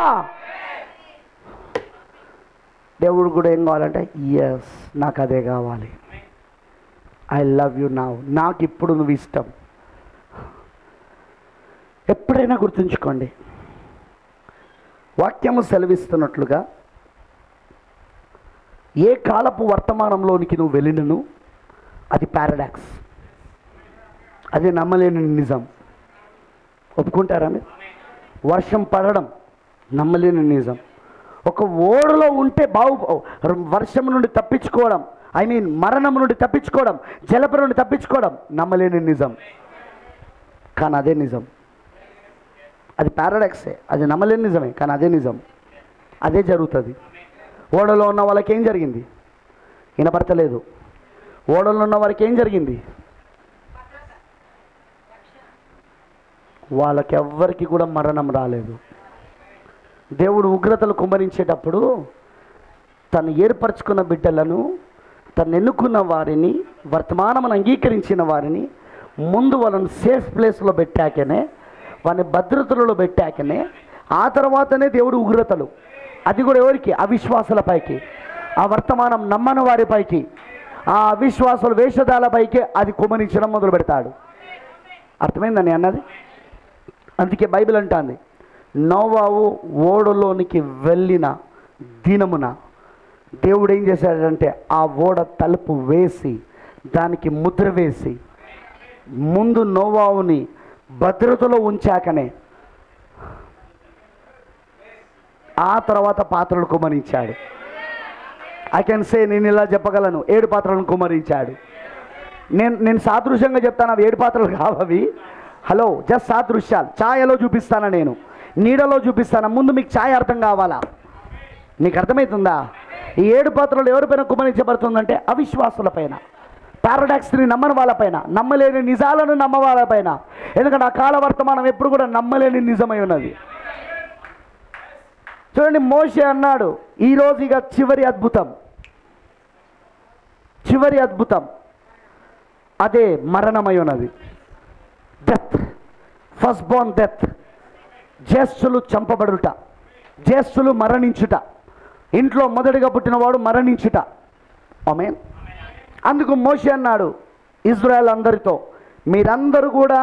దేవుడు కూడా ఏం కావాలంటే ఎస్ నాకు అదే కావాలి ఐ లవ్ యు నౌ నాకు ఇప్పుడు నువ్వు ఇష్టం ఎప్పుడైనా గుర్తుంచుకోండి వాక్యము సెలవిస్తున్నట్లుగా ఏ కాలపు వర్తమానంలోనికి నువ్వు వెళ్ళినను అది పారాడాక్స్ అది నమ్మలేని నిజం ఒప్పుకుంటారా మీరు వర్షం పడడం నమ్మలేని నిజం ఒక ఓడలో ఉంటే బాగు వర్షం నుండి తప్పించుకోవడం ఐ మీన్ మరణం నుండి తప్పించుకోవడం జలప నుండి తప్పించుకోవడం నమ్మలేని నిజం కానీ అదే నిజం అది పారాడాక్సే అది నమ్మలేని నిజమే కానీ అదే నిజం అదే జరుగుతుంది ఓడలో ఉన్న వాళ్ళకి ఏం జరిగింది వినపడతలేదు ఓడలో ఉన్న వారికి ఏం జరిగింది వాళ్ళకి ఎవ్వరికి కూడా మరణం రాలేదు దేవుడు ఉగ్రతలు కుమ్మరించేటప్పుడు తను ఏర్పరచుకున్న బిడ్డలను తను ఎన్నుకున్న వారిని వర్తమానమును అంగీకరించిన వారిని ముందు వాళ్ళని సేఫ్ ప్లేస్లో పెట్టాకనే వారిని భద్రతలలో పెట్టాకనే ఆ తర్వాతనే దేవుడు ఉగ్రతలు అది కూడా ఎవరికి అవిశ్వాసులపైకి ఆ వర్తమానం నమ్మని వారిపైకి ఆ అవిశ్వాసుల వేషధాలపైకి అది కుమరించడం మొదలు పెడతాడు అర్థమైందని అన్నది అందుకే బైబిల్ అంటాంది నోవావు ఓడలోనికి వెళ్ళిన దినమున దేవుడు ఏం చేశాడంటే ఆ ఓడ తలుపు వేసి దానికి ముద్ర వేసి ముందు నోవావుని భద్రతలో ఉంచాకనే ఆ తర్వాత పాత్రలు కుమరించాడు ఐ కెన్ సే నేను ఇలా చెప్పగలను ఏడు పాత్రలను కుమరించాడు నేను నేను సాదృశ్యంగా చెప్తాను అవి ఏడు పాత్రలు కావవి హలో జస్ట్ సాదృశ్యాలు ఛాయలో చూపిస్తాను నేను నీడలో చూపిస్తాను ముందు మీకు ఛాయ అర్థం కావాలా నీకు అర్థమవుతుందా ఈ ఏడు పాత్రలు ఎవరిపైన కుమరించబడుతుందంటే అవిశ్వాసుల పైన పారాడాక్స్ని నమ్మని వాళ్ళపైన నమ్మలేని నిజాలను నమ్మ వాళ్ళపైన ఎందుకంటే ఆ కాల వర్తమానం ఎప్పుడు కూడా నమ్మలేని నిజమై ఉన్నది చూడండి మోషే అన్నాడు ఈరోజు ఇక చివరి అద్భుతం చివరి అద్భుతం అదే మరణమై ఉన్నది డెత్ ఫస్ట్ బోర్న్ డెత్ జ్యేష్ఠులు చంపబడుట జ్యేష్ఠులు మరణించుట ఇంట్లో మొదటిగా పుట్టినవాడు మరణించుట ఆమె అందుకు మోషే అన్నాడు ఇజ్రాయెల్ అందరితో మీరందరూ కూడా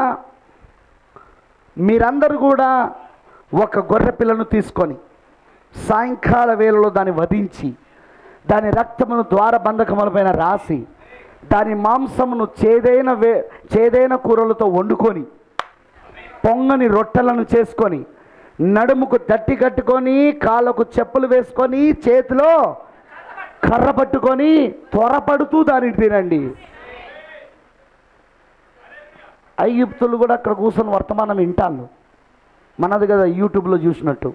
మీరందరూ కూడా ఒక గొర్రె పిల్లను తీసుకొని సాయంకాల వేళలో దాన్ని వధించి దాని రక్తమును ద్వారబంధకములపైన రాసి దాని మాంసమును చేదైన వే చేదైన కూరలతో వండుకొని పొంగని రొట్టెలను చేసుకొని నడుముకు దట్టి కట్టుకొని కాళ్ళకు చెప్పులు వేసుకొని చేతిలో కర్ర పట్టుకొని త్వరపడుతూ దాన్ని తినండి ఐగుప్తులు కూడా అక్కడ కూర్చొని వర్తమానం వింటాళ్ళు మనది కదా యూట్యూబ్లో చూసినట్టు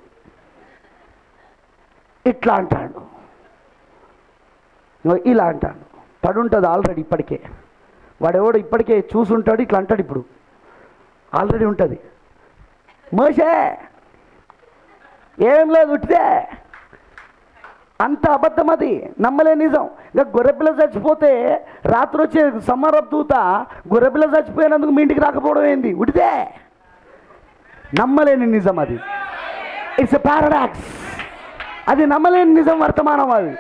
ఇట్లా అంటాడు ఇగో ఇలా అంటాడు పడుంటుంది ఆల్రెడీ ఇప్పటికే వాడెవడు ఇప్పటికే చూసుంటాడు ఇట్లా అంటాడు ఇప్పుడు ఆల్రెడీ ఉంటుంది మోసే ఏం లేదు ఉట్టిదే అంత అబద్ధం అది నమ్మలే నిజం ఇంకా గొర్రెపిల్ల చచ్చిపోతే రాత్రి వచ్చే సమ్మర్ దూత గొర్రెపిల్ల చచ్చిపోయినందుకు మీ ఇంటికి రాకపోవడం ఏంది ఉడితే నమ్మలేని నిజం అది ఇట్స్ ఎ పారాడాక్స్ అది నమ్మలేని నిజం వర్తమానం అది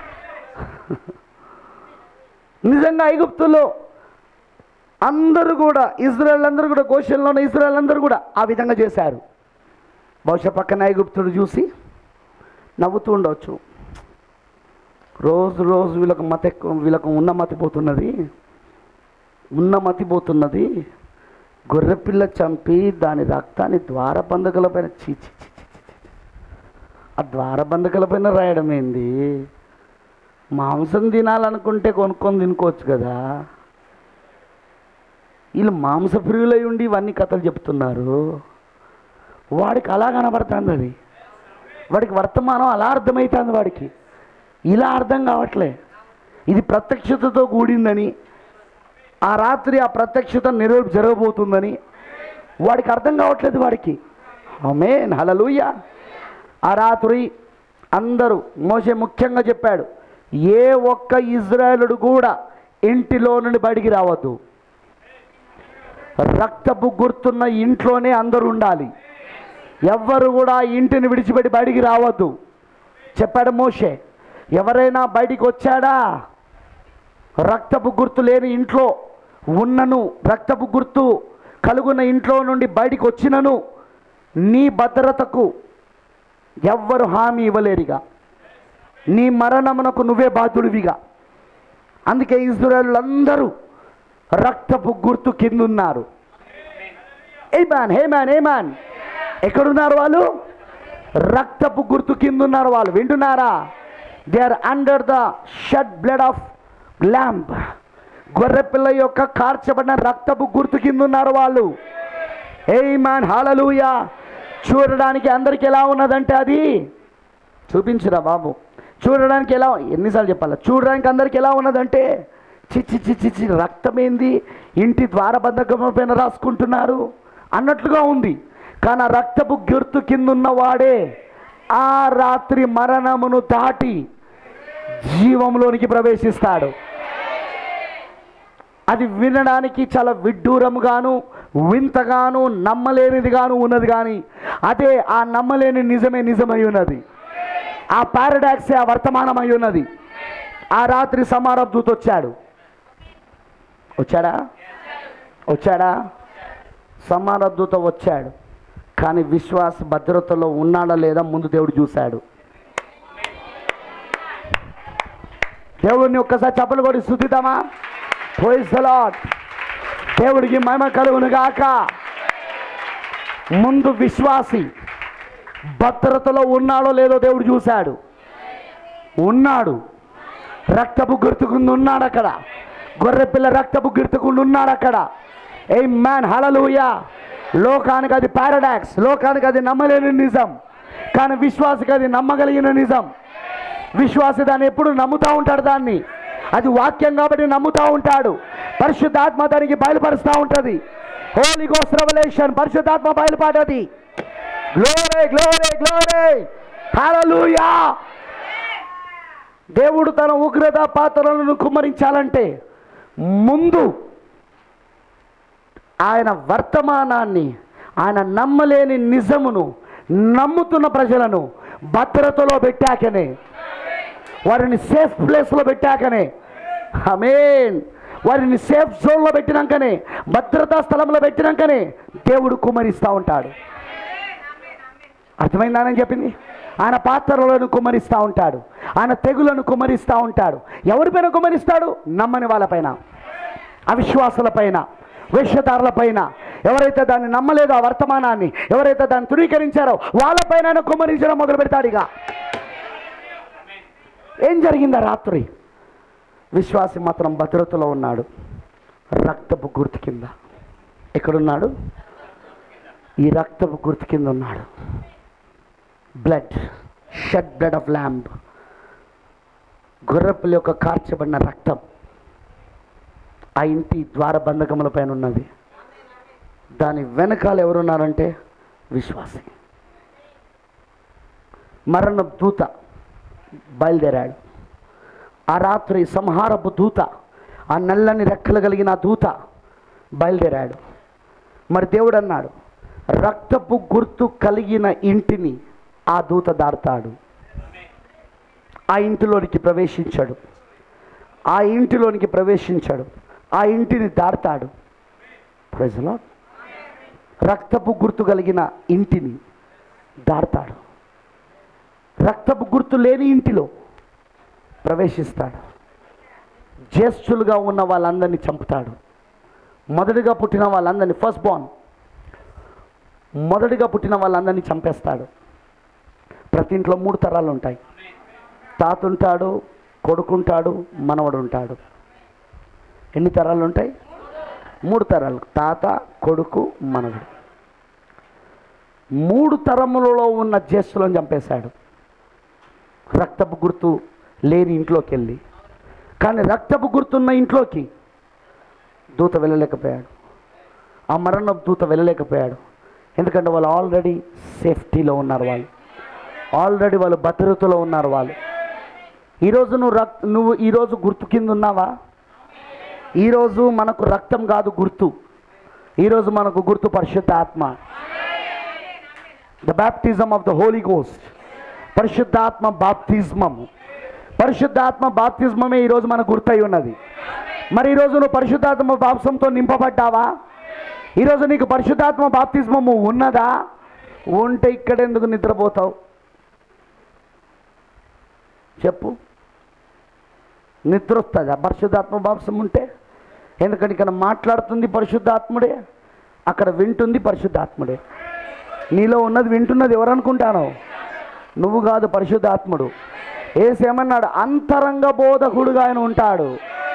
నిజంగా ఐగుప్తులో అందరూ కూడా ఇజ్రాయల్ అందరూ కూడా గోషన్లో ఉన్న ఇజ్రాయల్ అందరూ కూడా ఆ విధంగా చేశారు బహుశా పక్కన ఐగుప్తుడు చూసి నవ్వుతూ ఉండవచ్చు రోజు రోజు వీళ్ళకు మత ఎక్కువ వీళ్ళకు ఉన్న మతి పోతున్నది ఉన్న మతి పోతున్నది గొర్రెపిల్ల చంపి దాని రక్తాన్ని ద్వారబంధకుల పైన చీ చీ, చీ, చీ, చీ, చీ. ఆ ద్వారబంధకుల పైన రాయడం ఏంది మాంసం తినాలనుకుంటే కొనుక్కొని తినుకోవచ్చు కదా వీళ్ళు మాంసప్రియులై ఉండి ఇవన్నీ కథలు చెప్తున్నారు వాడికి అలా కనబడుతుంది అది వాడికి వర్తమానం అలా అర్థమవుతుంది వాడికి ఇలా అర్థం కావట్లే ఇది ప్రత్యక్షతతో కూడిందని ఆ రాత్రి ఆ ప్రత్యక్షత నెరవేర్పు జరగబోతుందని వాడికి అర్థం కావట్లేదు వాడికి ఆమేన్ హల్లెలూయా ఆ రాత్రి అందరూ మోసే ముఖ్యంగా చెప్పాడు ఏ ఒక్క ఇజ్రాయేలుడు కూడా ఇంటిలో నుండి బయటికి రావద్దు రక్తపు గుర్తున్న ఇంట్లోనే అందరూ ఉండాలి ఎవ్వరు కూడా ఇంటిని విడిచిపెట్టి బయటికి రావద్దు చెప్పాడు మోషే ఎవరైనా బయటికి వచ్చాడా రక్తపు గుర్తు లేని ఇంట్లో ఉన్నను రక్తపు గుర్తు కలుగున్న ఇంట్లో నుండి బయటికి వచ్చినను నీ భద్రతకు ఎవ్వరు హామీ ఇవ్వలేరుగా నీ మరణమునకు నువ్వే బాధ్యుడివిగా అందుకే ఇజ్రాయలందరూ రక్తపు గుర్తు కిందున్నారు a man hey man a man ఎక్కడున్నారు వాళ్ళు రక్తపు గుర్తు కింద ఉన్నారు వాళ్ళు వింటున్నారా they are under the shed blood of lamb గొర్రెపిల్ల యొక్క కార్చబడిన రక్తపు గుర్తు కింద ఉన్నారు వాళ్ళు ఏ మ్యాన్ హాలలుయా చూడడానికి అందరికి ఎలా ఉన్నదంటే అది చూపించురా బాబు చూడడానికి ఎలా ఎన్నిసార్లు చెప్పాలి చూడడానికి అందరికి ఎలా ఉన్నదంటే చిచ్చి చిచ్చి చి రక్తమేంది ఇంటి ద్వారబంధకం పైన రాసుకుంటున్నారు అన్నట్లుగా ఉంది కానీ ఆ రక్తపు గుర్తు కింద ఉన్నవాడే ఆ రాత్రి మరణమును దాటి జీవంలోనికి ప్రవేశిస్తాడు అది వినడానికి చాలా విడ్డూరంగాను వింతగాను నమ్మలేనిదిగాను ఉన్నది కానీ అదే ఆ నమ్మలేని నిజమే నిజమై ఉన్నది ఆ పారడాక్సే ఆ వర్తమానమై ఉన్నది ఆ రాత్రి సమారబ్దూత వచ్చాడు వచ్చాడా వచ్చాడా సమారబ్దూత వచ్చాడు కానీ విశ్వాస భద్రతలో ఉన్నాడా లేదా ముందు దేవుడు చూశాడు దేవుడిని ఒక్కసారి చప్పలు కొడి స్థుతిద్దామా ప్రైజ్ లాడ్ దేవుడికి మహిమ కలుగును గాక ముందు విశ్వాసి భద్రతలో ఉన్నాడో లేదో దేవుడు చూశాడు ఉన్నాడు రక్తపు గుర్తుకుంది ఉన్నాడు అక్కడ గొర్రెపిల్ల రక్తపు గుర్తుకుండి ఉన్నాడు అక్కడ ఏ మ్యాన్ హలలుయా లోకానికి అది పారాడాక్స్ లోకానికి అది నమ్మలేని నిజం కానీ విశ్వాసకి అది నమ్మగలిగిన నిజం విశ్వాసి దాన్ని ఎప్పుడు నమ్ముతూ ఉంటాడు దాన్ని అది వాక్యం కాబట్టి నమ్ముతూ ఉంటాడు పరిశుద్ధాత్మ దానికి బయలుపరుస్తూ ఉంటుంది హోలీ గోస్ రెవల్యూషన్ పరిశుద్ధాత్మ బయలుపాటది గ్లోరే గ్లోరే గ్లోరే హల్లెలూయా దేవుడు తన ఉగ్రత పాత్రలను కుమ్మరించాలంటే ముందు ఆయన వర్తమానాన్ని ఆయన నమ్మలేని నిజమును నమ్ముతున్న ప్రజలను భద్రతలో పెట్టాకనే వారిని సేఫ్ ప్లేస్లో పెట్టాకనే అమేన్ వారిని సేఫ్ జోన్లో పెట్టినాకనే భద్రతా స్థలంలో పెట్టినాకనే దేవుడు కుమరిస్తూ ఉంటాడు అర్థమైందానని చెప్పింది ఆయన పాత్రలను కుమ్మరిస్తూ ఉంటాడు ఆయన తెగులను కుమ్మరిస్తూ ఉంటాడు ఎవరిపైన కుమ్మరిస్తాడు నమ్మని వాళ్ళపైన అవిశ్వాసులపైన వేషధారులపైన ఎవరైతే దాన్ని నమ్మలేదో ఆ వర్తమానాన్ని ఎవరైతే దాన్ని ధృవీకరించారో వాళ్ళపైన ఆయన కుమ్మరించడం మొదలు పెడతాడు ఇక ఏం జరిగింది ఆ రాత్రి విశ్వాసి మాత్రం భద్రతలో ఉన్నాడు రక్తపు గుర్తు కింద ఎక్కడున్నాడు ఈ రక్తపు గుర్తు కింద ఉన్నాడు blood shed blood of lamb గొర్రెపిల్ల యొక్క కార్చబడిన రక్తం ఆ ఇంటి ద్వారబంధకముల పైన ఉన్నది దాని వెనకాల ఎవరున్నారంటే విశ్వాసి మరణ దూత బయలుదేరాడు ఆ రాత్రి సంహారపు దూత ఆ నల్లని రెక్కలు కలిగిన ఆ దూత బయలుదేరాడు మరి దేవుడు అన్నాడు రక్తపు గుర్తు కలిగిన ఇంటిని ఆ దూత దాడతాడు ఆ ఇంటిలోనికి ప్రవేశించాడు ఆ ఇంటిలోనికి ప్రవేశించాడు ఆ ఇంటిని దాడతాడు ప్రజలో రక్తపు గుర్తు కలిగిన ఇంటిని దాడతాడు రక్తపు గుర్తు లేని ఇంటిలో ప్రవేశిస్తాడు జ్యేష్ఠులుగా ఉన్న వాళ్ళందరినీ చంపుతాడు మొదటిగా పుట్టిన వాళ్ళందరినీ ఫస్ట్ బాన్ మొదటిగా పుట్టిన వాళ్ళందరినీ చంపేస్తాడు ప్రతి ఇంట్లో మూడు తరాలు ఉంటాయి తాత ఉంటాడు కొడుకుంటాడు మనవడు ఉంటాడు ఎన్ని తరాలు ఉంటాయి మూడు తరాలు తాత కొడుకు మనవడు మూడు తరములలో ఉన్న జ్యేష్ఠులను చంపేశాడు రక్తపు గుర్తు లేని ఇంట్లోకి వెళ్ళి కానీ రక్తపు గుర్తున్న ఇంట్లోకి దూత వెళ్ళలేకపోయాడు ఆ మరణ దూత వెళ్ళలేకపోయాడు ఎందుకంటే వాళ్ళు ఆల్రెడీ సేఫ్టీలో ఉన్నారు వాళ్ళు ఆల్రెడీ వాళ్ళు భద్రతలో ఉన్నారు వాళ్ళు ఈరోజు నువ్వు రక్ నువ్వు ఈరోజు గుర్తు కింద ఉన్నావా ఈరోజు మనకు రక్తం కాదు గుర్తు ఈరోజు మనకు గుర్తు పరిశుద్ధ ఆత్మ the baptism of the holy ghost పరిశుద్ధాత్మ బాప్తిజమము పరిశుద్ధాత్మ బాప్తిజమమే ఈరోజు మనకు గుర్తయి ఉన్నది మరి ఈరోజు నువ్వు పరిశుద్ధాత్మ బాప్సంతో నింపబడ్డావా ఈరోజు నీకు పరిశుద్ధాత్మ బాప్తిజమము ఉన్నదా ఉంటే ఇక్కడ ఎందుకు నిద్రపోతావు చెప్పు నిద్ర వస్తుందా పరిశుద్ధాత్మ బాప్సం ఉంటే ఎందుకంటే ఇక్కడ మాట్లాడుతుంది పరిశుద్ధాత్ముడే అక్కడ వింటుంది పరిశుద్ధాత్ముడే నీలో ఉన్నది వింటున్నది ఎవరు అనుకుంటాను నువ్వు కాదు పరిశుద్ధాత్ముడు ఏసేమన్నాడు అంతరంగ బోధకుడుగా ఆయన ఉంటాడు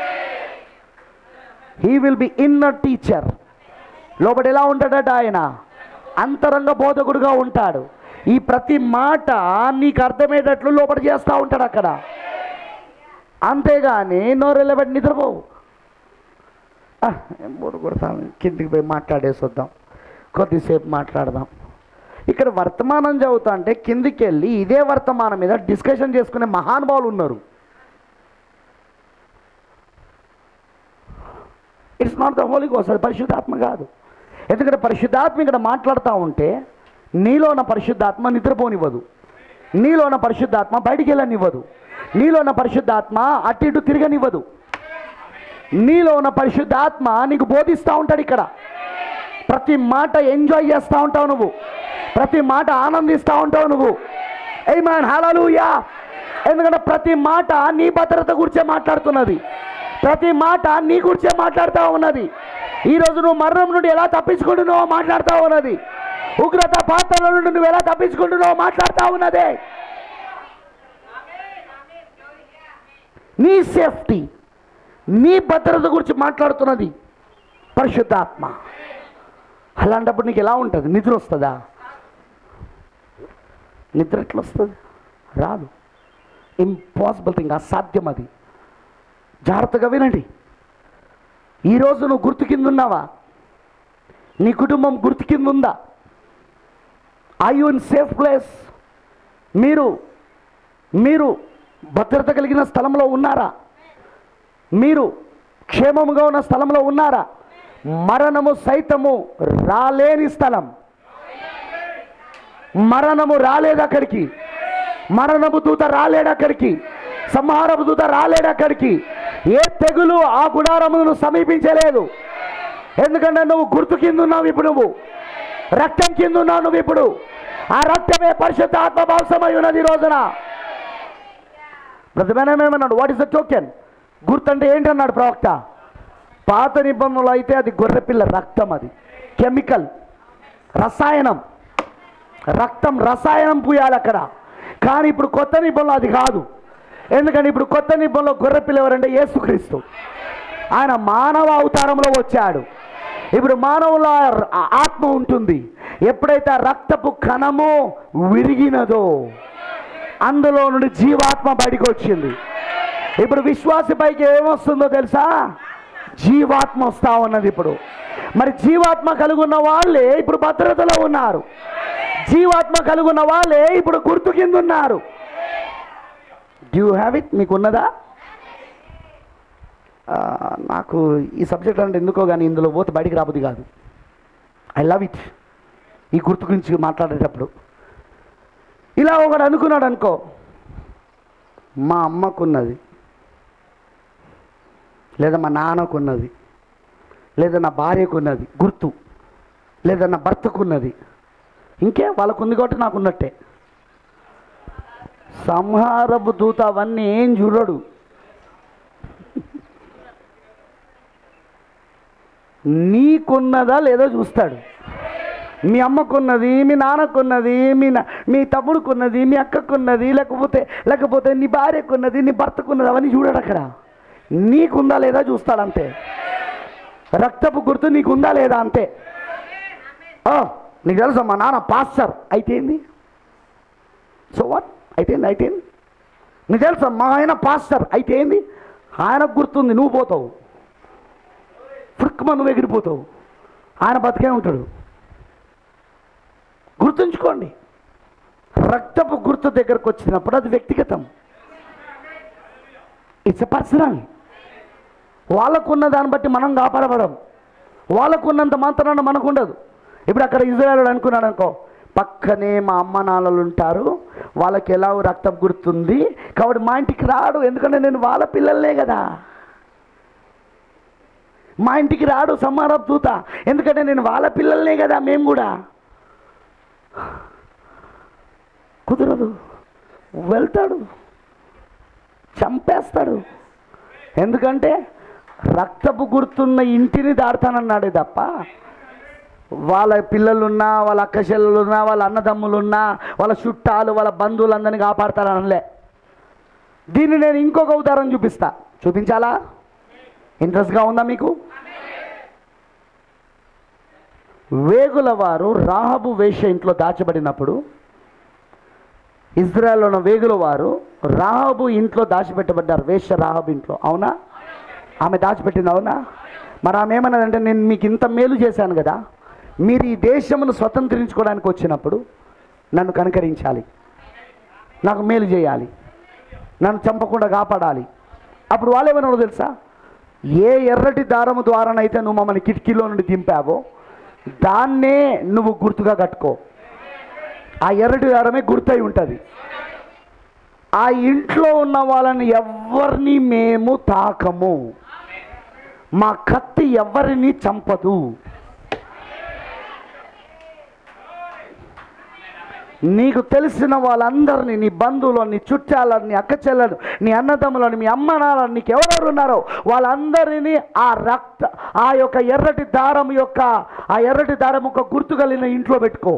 he will be inner teacher లోపల ఎలా ఉంటాడట ఆయన అంతరంగ బోధకుడుగా ఉంటాడు ఈ ప్రతి మాట నీకు అర్థమయ్యేటట్లు లోపల చేస్తూ ఉంటాడు అక్కడ అంతేగాని నోరెళ్ళబెట్టి నిద్రపోవు ఆ, ఏం బోరు కొడతాం కిందికి పోయి మాట్లాడేసి వద్దాం కొద్దిసేపు మాట్లాడదాం ఇక్కడ వర్తమానం చదువుతా అంటే కిందికి వెళ్ళి ఇదే వర్తమానం మీద డిస్కషన్ చేసుకునే మహానుభావులు ఉన్నారు ఇట్స్ నాట్ ద హోలీ గోస్ అది పరిశుద్ధాత్మ కాదు ఎందుకంటే పరిశుద్ధాత్మ ఇక్కడ మాట్లాడుతూ ఉంటే నీలో ఉన్న పరిశుద్ధాత్మ నిద్రపోనివ్వదు నీలో ఉన్న పరిశుద్ధాత్మ బయటికి వెళ్ళనివ్వదు నీలో ఉన్న పరిశుద్ధాత్మ అటు ఇటు తిరగనివ్వదు నీలో ఉన్న పరిశుద్ధాత్మ నీకు బోధిస్తూ ఉంటాడు ఇక్కడ ప్రతి మాట ఎంజాయ్ చేస్తూ ఉంటావు నువ్వు ప్రతి మాట ఆనందిస్తూ ఉంటావు నువ్వు ఏ మ్యాన్ హలలుయా ఎందుకంటే ప్రతి మాట నీ భద్రత గురించే మాట్లాడుతున్నది ప్రతి మాట నీ గురించే మాట్లాడుతూ ఉన్నది ఈరోజు నువ్వు మరణం నుండి ఎలా తప్పించుకుంటున్నావో మాట్లాడుతూ ఉన్నది ఉగ్రత పాత్రల నుండి నువ్వు ఎలా తప్పించుకుంటున్నావో మాట్లాడుతూ ఉన్నదే నీ సేఫ్టీ నీ భద్రత గురించి మాట్లాడుతున్నది పరిశుద్ధాత్మ అలాంటప్పుడు నీకు ఎలా ఉంటుంది నిద్ర వస్తుందా నిద్ర ఎట్లా వస్తుంది రాదు ఇంపాసిబుల్ థింగ్ అసాధ్యం అది జాగ్రత్తగా వినండి ఈరోజు నువ్వు గుర్తు కింద ఉన్నావా నీ కుటుంబం గుర్తు కింద ఉందా I you in safe place మీరు మీరు భద్రత కలిగిన స్థలంలో ఉన్నారా మీరు క్షేమముగా ఉన్న స్థలంలో ఉన్నారా మరణము సైతము రాలేని స్థలం మరణము రాలేదు అక్కడికి మరణము దూత రాలేడు అక్కడికి సంహారపు దూత రాలేడు అక్కడికి ఏ తెగులు ఆ గుడారమును సమీపించలేదు ఎందుకంటే నువ్వు గుర్తు కింద ఉన్నావు ఇప్పుడు నువ్వు రక్తం కింద ఉన్నావు నువ్వు ఇప్పుడు ఆ రక్తమే పరిశుద్ధ ఆత్మభావసమై ఉన్నది ఈ రోజున ప్రతిమేమన్నాడు వాట్ ఇస్ ద టోకెన్ గుర్తు అంటే ఏంటన్నాడు ప్రవక్త పాత నిబంధనలు అయితే అది గొర్రెపిల్ల రక్తం అది కెమికల్ రసాయనం రక్తం రసాయనం పూయాలి అక్కడ కానీ ఇప్పుడు కొత్త నిబంధనలు అది కాదు ఎందుకంటే ఇప్పుడు కొత్త నిబంధనలో గొర్రెపిల్ల ఎవరంటే యేసుక్రీస్తు ఆయన మానవ అవతారంలో వచ్చాడు ఇప్పుడు మానవుల ఆ- ఆత్మ ఉంటుంది ఎప్పుడైతే ఆ రక్తపు కణము విరిగినదో అందులో నుండి జీవాత్మ బయటకు వచ్చింది ఇప్పుడు విశ్వాసి పైకి ఏమొస్తుందో తెలుసా జీవాత్మ వస్తా ఉన్నది ఇప్పుడు మరి జీవాత్మ కలుగున్న వాళ్ళే ఇప్పుడు భద్రతలో ఉన్నారు జీవాత్మ కలుగున్న వాళ్ళే ఇప్పుడు గుర్తు కింద ఉన్నారు డ్యూ హ్యావ్ ఇట్ మీకు ఉన్నదా ఆ, నాకు ఈ సబ్జెక్ట్ అంటే ఎందుకో కానీ ఇందులో పోతే బయటికి రాబుద్ది కాదు ఐ లవ్ ఇట్ ఈ గుర్తు గురించి మాట్లాడేటప్పుడు ఇలా ఒకడు అనుకున్నాడు అనుకో మా అమ్మకున్నది లేదా మా నాన్నకున్నది లేదా నా భార్యకున్నది గుర్తు లేదా నా భర్తకున్నది ఇంకే వాళ్ళకుంది కాబట్టి నాకు ఉన్నట్టే సంహారపు దూత అవన్నీ ఏం చూడడు నీకున్నదా లేదో చూస్తాడు మీ అమ్మకున్నది మీ నాన్నకున్నది మీ నా మీ తమ్ముడుకున్నది మీ అక్కకున్నది లేకపోతే లేకపోతే నీ భార్యకున్నది నీ భర్తకున్నది అవన్నీ చూడడు అక్కడ నీకుందా లేదా చూస్తాడు అంతే రక్తపు గుర్తు నీకుందా లేదా అంతే ఓ నీకు తెలుసా మా నాన్న పాస్టర్ అయితే ఏంది సో వాట్ అయితే ఏంది అయితే ఏంది నీకు తెలుసా మా ఆయన పాస్టర్ అయితే ఏంది ఆయనకు గుర్తుంది నువ్వు పోతావు ఫుక్మ నువ్వు ఎగిరిపోతావు ఆయన బతికే ఉంటాడు గుర్తుంచుకోండి రక్తపు గుర్తు దగ్గరకు వచ్చినప్పుడు అది వ్యక్తిగతం ఇట్స్ ఎ పర్సనల్ వాళ్ళకున్న దాన్ని బట్టి మనం కాపాడబడం వాళ్ళకున్నంత మాత్రాన మనకు ఉండదు ఇప్పుడు అక్కడ ఇజ్రాయల్ అనుకున్నాడు అనుకో పక్కనే మా అమ్మ నాన్నలు ఉంటారు వాళ్ళకి ఎలా రక్తం గుర్తుంది కాబట్టి మా ఇంటికి రాడు ఎందుకంటే నేను వాళ్ళ పిల్లలే కదా మా ఇంటికి రాడు సమారపు దూత ఎందుకంటే నేను వాళ్ళ పిల్లలనే కదా మేము కూడా కుదరదు వెళ్తాడు చంపేస్తాడు ఎందుకంటే రక్తపు గుర్తున్న ఇంటిని దాడతానన్నాడే తప్ప వాళ్ళ పిల్లలున్నా వాళ్ళ అక్క చెల్లెలున్నా వాళ్ళ అన్నదమ్ములున్నా వాళ్ళ చుట్టాలు వాళ్ళ బంధువులందరినీ కాపాడతారనలే దీన్ని నేను ఇంకొక ఉదాహరణ చూపిస్తా చూపించాలా ఇంట్రెస్ట్గా ఉందా మీకు వేగుల వారు రాహబు వేష ఇంట్లో దాచబడినప్పుడు ఇజ్రాయెల్ ఉన్న వేగుల వారు రాహబు ఇంట్లో దాచిపెట్టబడ్డారు వేష రాహబు ఇంట్లో అవునా ఆమె దాచిపెట్టింది అవునా మరి ఆమె ఏమన్నదంటే నేను మీకు ఇంత మేలు చేశాను కదా మీరు ఈ దేశమును స్వతంత్రించుకోవడానికి వచ్చినప్పుడు నన్ను కనుకరించాలి నాకు మేలు చేయాలి నన్ను చంపకుండా కాపాడాలి అప్పుడు వాళ్ళు ఏమన్నారో తెలుసా ఏ ఎర్రటి దారము ద్వారానైతే నువ్వు మమ్మల్ని కిటికీలో నుండి దింపావో దాన్నే నువ్వు గుర్తుగా కట్టుకో ఆ ఎర్రటి దారమే గుర్తయి ఉంటుంది ఆ ఇంట్లో ఉన్న వాళ్ళని ఎవరిని మేము తాకము మా కత్తి ఎవరిని చంపదు నీకు తెలిసిన వాళ్ళందరినీ నీ బంధువులు నీ చుట్టాలని నీ అక్క చెల్లెలు నీ అన్నదమ్ములని మీ అమ్మ నాన్నలు నీకు ఎవరెవరు ఉన్నారో వాళ్ళందరినీ ఆ రక్త ఆ యొక్క ఎర్రటి దారం యొక్క ఆ ఎర్రటి దారం యొక్క గుర్తు కలిగిన ఇంట్లో పెట్టుకో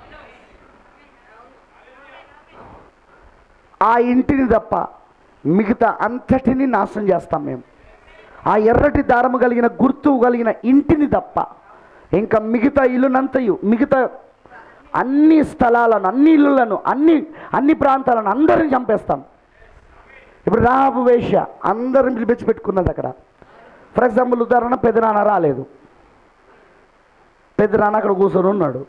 ఆ ఇంటిని తప్ప మిగతా అంతటిని నాశనం చేస్తాం మేము ఆ ఎర్రటి దారము కలిగిన గుర్తు కలిగిన ఇంటిని తప్ప ఇంకా మిగతా ఇల్లునంతయు మిగతా అన్ని స్థలాలను అన్ని ఇల్లులను అన్ని అన్ని ప్రాంతాలను అందరిని చంపేస్తాం ఇప్పుడు రాబు వేష అందరిని పిలిపించి పెట్టుకున్నది అక్కడ ఫర్ ఎగ్జాంపుల్ ఉదాహరణ పెదనాన్న రాలేదు పెదనాన్న అక్కడ కూర్చొని ఉన్నాడు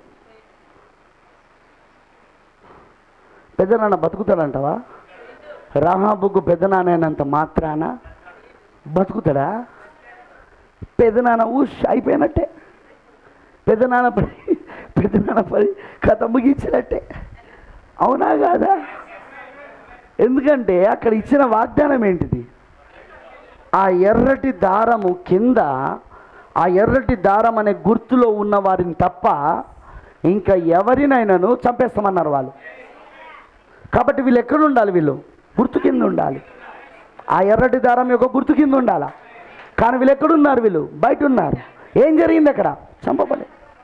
పెద్దనాన్న బతుకుతాడంటవా రాహాబుగ్గు పెద్దనాన్నైనంత మాత్రాన బతుకుతాడా పెద్దనాన్న ఊష్ అయిపోయినట్టే పెద్దనాన్న పని పెద్దనాన్న పని కథ ముగించినట్టే అవునా కాదా ఎందుకంటే అక్కడ ఇచ్చిన వాగ్దానం ఏంటిది ఆ ఎర్రటి దారము కింద ఆ ఎర్రటి దారం అనే గుర్తులో ఉన్న వారిని తప్ప ఇంకా ఎవరినైనాను చంపేస్తామన్నారు వాళ్ళు కాబట్టి వీళ్ళు ఎక్కడ ఉండాలి వీళ్ళు గుర్తు కింద ఉండాలి ఆ ఎర్రటి దారం యొక్క గుర్తు కింద ఉండాలా కానీ వీళ్ళు ఎక్కడున్నారు వీళ్ళు బయట ఉన్నారు ఏం జరిగింది అక్కడ చంపబడి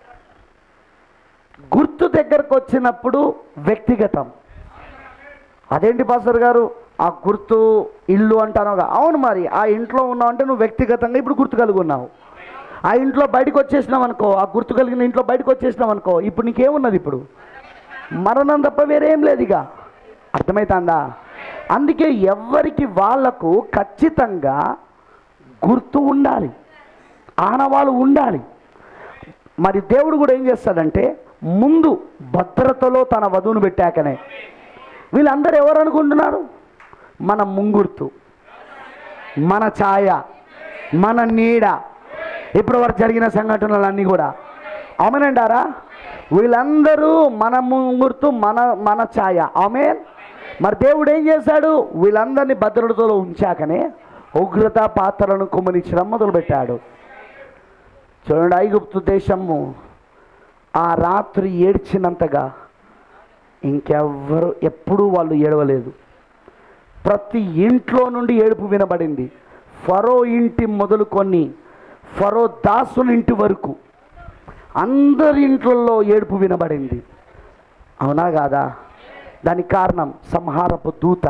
గుర్తు దగ్గరకు వచ్చినప్పుడు వ్యక్తిగతం అదేంటి పాస్టర్ గారు ఆ గుర్తు ఇల్లు అంటాను అవును మరి ఆ ఇంట్లో ఉన్నావు అంటే నువ్వు వ్యక్తిగతంగా ఇప్పుడు గుర్తు కలిగి ఉన్నావు ఆ ఇంట్లో బయటకు వచ్చేసినావు అనుకో ఆ గుర్తు కలిగిన ఇంట్లో బయటకు వచ్చేసినావు అనుకో ఇప్పుడు నీకేమున్నది ఇప్పుడు మరణం తప్ప వేరేం లేదు ఇక అర్థమవుతుందా అందుకే ఎవరికి వాళ్లకు ఖచ్చితంగా గుర్తు ఉండాలి ఆనవాళ్ళు ఉండాలి మరి దేవుడు కూడా ఏం చేస్తాడంటే ముందు భద్రతలో తన వధువును పెట్టాకనే వీళ్ళందరూ ఎవరు అనుకుంటున్నారు మన ముంగుర్తు మన ఛాయ మన నీడ ఇప్పటి వరకు జరిగిన సంఘటనలన్నీ కూడా అవునంటారా వీళ్ళందరూ మన ముంగుర్తు మన మన ఛాయ ఆమె మరి దేవుడు ఏం చేశాడు వీళ్ళందరినీ భద్రతలో ఉంచాకనే ఉగ్రత పాత్రలను కుమ్మరించడం మొదలుపెట్టాడు చూడండి ఐగుప్తు దేశము ఆ రాత్రి ఏడ్చినంతగా ఇంకెవ్వరు ఎప్పుడూ వాళ్ళు ఏడవలేదు ప్రతి ఇంట్లో నుండి ఏడుపు వినబడింది ఫరో ఇంటి మొదలుకొని ఫరో దాసుని ఇంటి వరకు అందరి ఇంట్లలో ఏడుపు వినబడింది అవునా కాదా దానికి కారణం సంహారపు దూత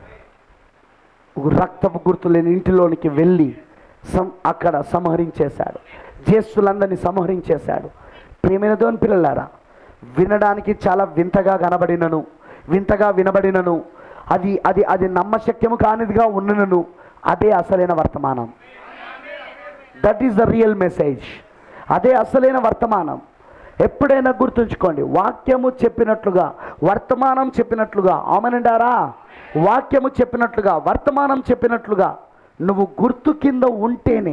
ఒక రక్తపు గుర్తు లేని ఇంటిలోనికి వెళ్ళి సం అక్కడ సంహరించేశాడు జ్యేష్ఠులందరినీ సంహరించేశాడు ప్రేమైన దేవుని పిల్లలారా వినడానికి చాలా వింతగా కనబడినను వింతగా వినబడినను అది అది అది నమ్మశక్యము కానిదిగా ఉన్ననను అదే అసలైన వర్తమానం that is the real message అదే అసలైన వర్తమానం ఎప్పుడైనా గుర్తుంచుకోండి వాక్యము చెప్పినట్లుగా వర్తమానం చెప్పినట్లుగా ఆమెనంటారా వాక్యము చెప్పినట్లుగా వర్తమానం చెప్పినట్లుగా నువ్వు గుర్తు కింద ఉంటేనే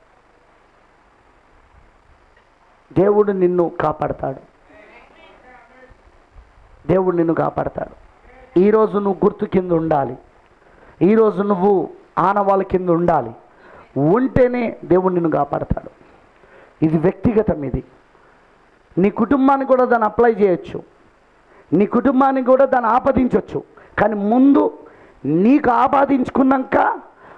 దేవుడు నిన్ను కాపాడతాడు దేవుడు నిన్ను కాపాడతాడు ఈరోజు నువ్వు గుర్తు కింద ఉండాలి ఈరోజు నువ్వు ఆనవాళ్ళ కింద ఉండాలి ఉంటేనే దేవుడు నిన్ను కాపాడతాడు ఇది వ్యక్తిగతం ఇది నీ కుటుంబానికి కూడా దాన్ని అప్లై చేయొచ్చు నీ కుటుంబానికి కూడా దాన్ని ఆపాదించవచ్చు కానీ ముందు నీకు ఆపాదించుకున్నాక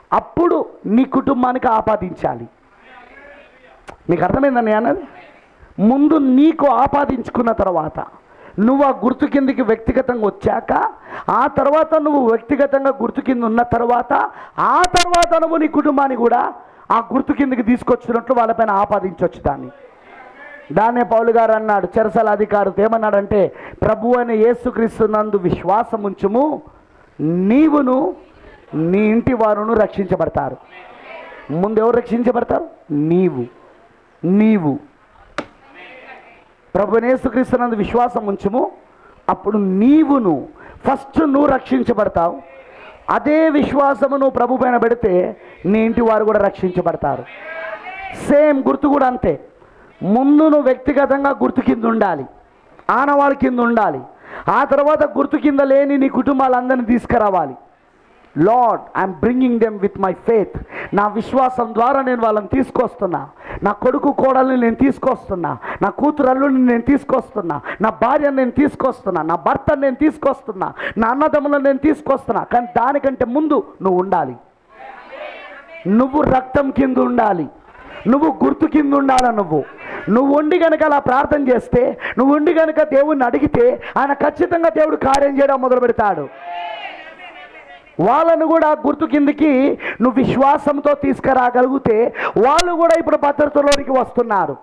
అప్పుడు నీ కుటుంబానికి ఆపాదించాలి మీకు అర్థమైందని అన్నది ముందు నీకు ఆపాదించుకున్న తర్వాత నువ్వు ఆ గుర్తు కిందికి వ్యక్తిగతంగా వచ్చాక ఆ తర్వాత నువ్వు వ్యక్తిగతంగా గుర్తు కింద ఉన్న తర్వాత ఆ తర్వాత నువ్వు నీ కుటుంబాన్ని కూడా ఆ గుర్తు కిందికి తీసుకొచ్చినట్లు వాళ్ళపైన ఆపాదించవచ్చు దాన్ని దాన్నే పౌలు గారు అన్నాడు చెరసల అధికారితో ఏమన్నాడంటే ప్రభు అయిన యేసుక్రీస్తు నందు విశ్వాసం ఉంచుము నీవును నీ ఇంటి వారును రక్షించబడతారు ముందు ఎవరు రక్షించబడతారు నీవు నీవు ప్రభు యేసుక్రీస్తు నందు విశ్వాసం ఉంచుము అప్పుడు నీవును ఫస్ట్ నువ్వు రక్షించబడతావు అదే విశ్వాసము నువ్వు ప్రభు పైన పెడితే నీ ఇంటి వారు కూడా రక్షించబడతారు సేమ్ గుర్తు కూడా అంతే ముందు నువ్వు వ్యక్తిగతంగా గుర్తు కింద ఉండాలి ఆనవాళ్ళ కింద ఉండాలి ఆ తర్వాత గుర్తు కింద లేని నీ కుటుంబాలందరినీ తీసుకురావాలి lord I'm bringing them with my faith నా విశ్వాసం ద్వారా నేను వాళ్ళని తీసుకొస్తున్నా నా కొడుకు కోడల్ని నేను తీసుకొస్తున్నా నా కూతురు అల్లుడిని నేను తీసుకొస్తున్నా నా భార్యను నేను తీసుకొస్తున్నా నా భర్తను నేను తీసుకొస్తున్నా నా అన్నదమ్ములను నేను తీసుకొస్తున్నా కానీ దానికంటే ముందు నువ్వు ఉండాలి నువ్వు రక్తం కింద ఉండాలి నువ్వు గుర్తు కింద ఉండాలి నువ్వు నువ్వు ఉండి కనుక అలా ప్రార్థన చేస్తే నువ్వు ఉండి కనుక దేవుణ్ణి అడిగితే ఆయన ఖచ్చితంగా దేవుడు కార్యం చేయడం మొదలు పెడతాడు వాళ్ళను కూడా గుర్తు కిందికి నువ్వు విశ్వాసంతో తీసుకురాగలిగితే వాళ్ళు కూడా ఇప్పుడు భద్రతలోనికి వస్తున్నారు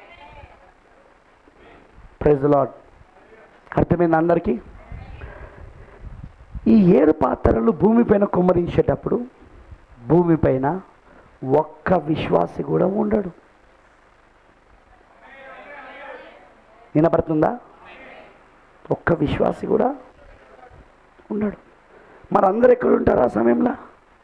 ప్రైజ్ లాడ్ అర్థమైంది అందరికీ ఈ ఏడు పాత్రలు భూమిపైన కుమ్మరించేటప్పుడు భూమిపైన ఒక్క విశ్వాసి కూడా ఉండడు వినపడుతుందా ఒక్క విశ్వాసి కూడా ఉండడు మరి అందరు ఎక్కడ ఉంటారు ఆ సమయంలో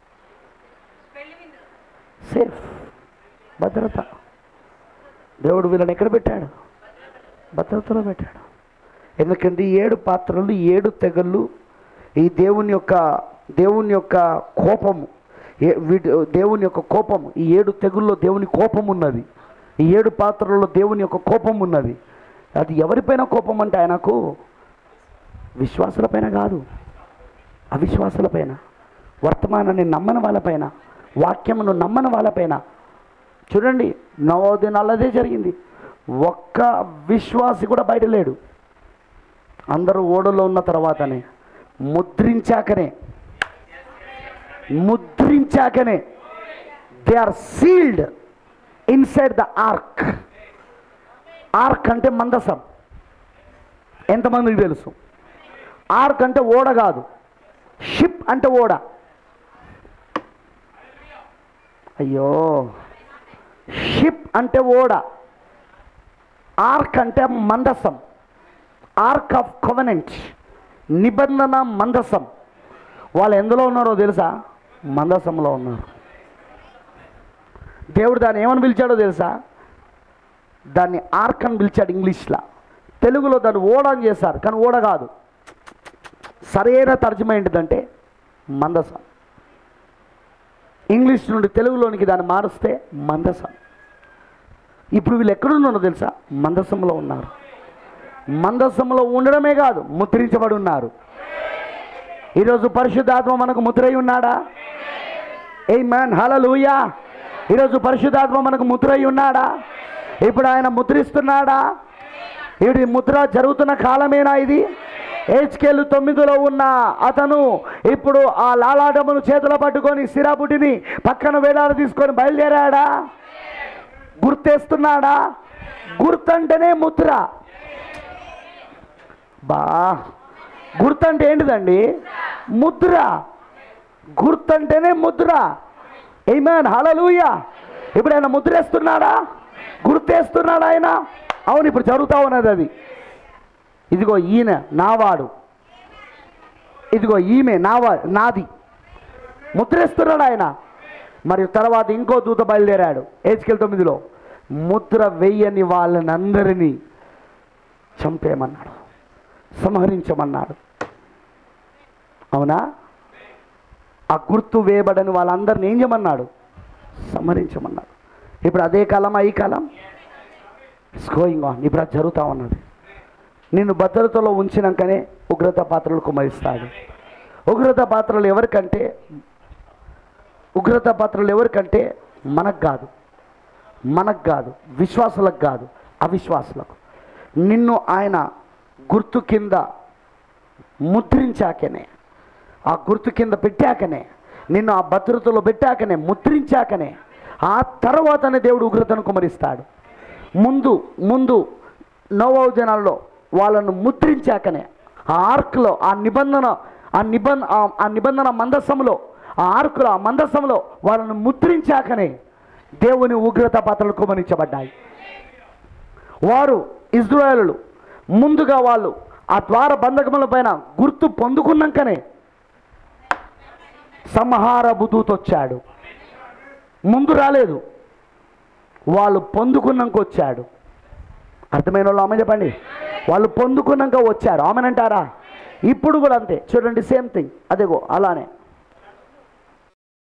సేఫ్ భద్రత దేవుడు వీళ్ళని ఎక్కడ పెట్టాడు భద్రతలో పెట్టాడు ఎందుకంటే ఈ ఏడు పాత్రలు ఈ ఏడు తెగళ్ళు ఈ దేవుని యొక్క దేవుని యొక్క కోపము ఏ వీటి దేవుని యొక్క కోపం ఈ ఏడు తెగుల్లో దేవుని కోపం ఉన్నది ఈ ఏడు పాత్రల్లో దేవుని యొక్క కోపం ఉన్నది అది ఎవరిపైన కోపం అంటే ఆయనకు విశ్వాసులపైన కాదు అవిశ్వాసులపైన వర్తమానాన్ని నమ్మని వాళ్ళపైన వాక్యమును నమ్మని వాళ్ళపైన చూడండి నవోదినాలు అదే జరిగింది ఒక్క విశ్వాసి కూడా బయట లేడు అందరూ ఓడలో ఉన్న తర్వాతనే ముద్రించాకనే ముద్రించాకనే they are sealed inside the ark ark అంటే మందసం ఎంతమందికి తెలుసు ఆర్క్ అంటే ఓడ కాదు షిప్ అంటే ఓడ అయ్యో షిప్ అంటే ఓడ ఆర్క్ అంటే మందసం ఆర్క్ ఆఫ్ కవనెంట్ నిబంధన మందసం వాళ్ళు ఎందులో ఉన్నారో తెలుసా మందసంలో ఉన్నారు దేవుడు దాన్ని ఏమని పిలిచాడో తెలుసా దాన్ని ఆర్క్ అని పిలిచాడు ఇంగ్లీష్లో తెలుగులో దాన్ని ఓడ అని చేశారు కానీ ఓడ కాదు సరైన తర్జుమా ఏంటిదంటే మందసం ఇంగ్లీష్ నుండి తెలుగులోనికి దాన్ని మారుస్తే మందసం ఇప్పుడు వీళ్ళు ఎక్కడున్నారో తెలుసా మందసంలో ఉన్నారు మందసంలో ఉండడమే కాదు ముద్రించబడి ఉన్నారు ఈరోజు పరిశుద్ధాత్మ మనకు ముద్రై ఉన్నాడా ఏ మ్యాన్ హలలుయా ఈరోజు పరిశుద్ధాత్మ మనకు ముద్రై ఉన్నాడా ఇప్పుడు ఆయన ముద్రిస్తున్నాడా ఇది ముద్ర జరుగుతున్న కాలమేనా ఇది హెచ్కేలు తొమ్మిదిలో ఉన్న అతను ఇప్పుడు ఆ లాలాటమును చేతిలో పట్టుకొని సిరాబుడిని పక్కన వేలాడ తీసుకొని బయలుదేరాడా గుర్తేస్తున్నాడా గుర్తంటేనే ముద్ర బా గుర్తంటే ఏంటిదండి ముద్ర గుర్తంటేనే ముద్ర ఏమేన్ హలలుయ ఇప్పుడు ఆయన ముద్రేస్తున్నాడా గుర్తేస్తున్నాడా ఆయన అవును ఇప్పుడు జరుగుతా ఉన్నది అది ఇదిగో ఈయన నావాడు ఇదిగో ఈమె నావా నాది ముద్రేస్తున్నాడు ఆయన మరియు తర్వాత ఇంకో దూత బయలుదేరాడు ఏజ్కెల్ తొమ్మిదిలో ముద్ర వెయ్యని వాళ్ళని అందరినీ చంపేయమన్నాడు సంహరించమన్నాడు అవునా ఆ గుర్తు వేయబడని వాళ్ళందరిని ఏం చేయమన్నాడు సంహరించమన్నాడు ఇప్పుడు అదే కాలం ఈ కాలం ఇట్స్ గోయింగ్ ఆన్ ఇప్పుడు అది జరుగుతూ ఉన్నది నిన్ను భద్రతలో ఉంచినాకనే ఉగ్రత పాత్రలు కుమరిస్తాడు ఉగ్రత పాత్రలు ఎవరికంటే ఉగ్రత పాత్రలు ఎవరికంటే మనకు కాదు మనకు కాదు విశ్వాసులకు కాదు అవిశ్వాసులకు నిన్ను ఆయన గుర్తు కింద ముద్రించాకనే ఆ గుర్తు కింద పెట్టాకనే నిన్ను ఆ భద్రతలో పెట్టాకనే ముద్రించాకనే ఆ తర్వాతనే దేవుడు ఉగ్రతను కుమరిస్తాడు ముందు ముందు నోవో జనాల్లో వాళ్ళను ముద్రించాకనే ఆ ఆర్క్లో ఆ నిబంధన ఆ నిబంధ ఆ- ఆ నిబంధన మందస్సంలో ఆ ఆర్కులో ఆ మందస్సంలో వాళ్ళను ముద్రించాకనే దేవుని ఉగ్రత పాత్రలు కుమరించబడ్డాయి వారు ఇజ్రాయేలులు ముందుగా వాళ్ళు ఆ ద్వార బంధకముల పైన గుర్తు పొందుకున్నాకనే సంహార బుద్ధుతో వచ్చాడు ముందు రాలేదు వాళ్ళు పొందుకున్నాక వచ్చాడు అర్థమైన వాళ్ళు ఆమె చెప్పండి వాళ్ళు పొందుకున్నాక వచ్చారు ఆమెనంటారా ఇప్పుడు కూడా అంతే చూడండి సేమ్ థింగ్ అదేగో అలానే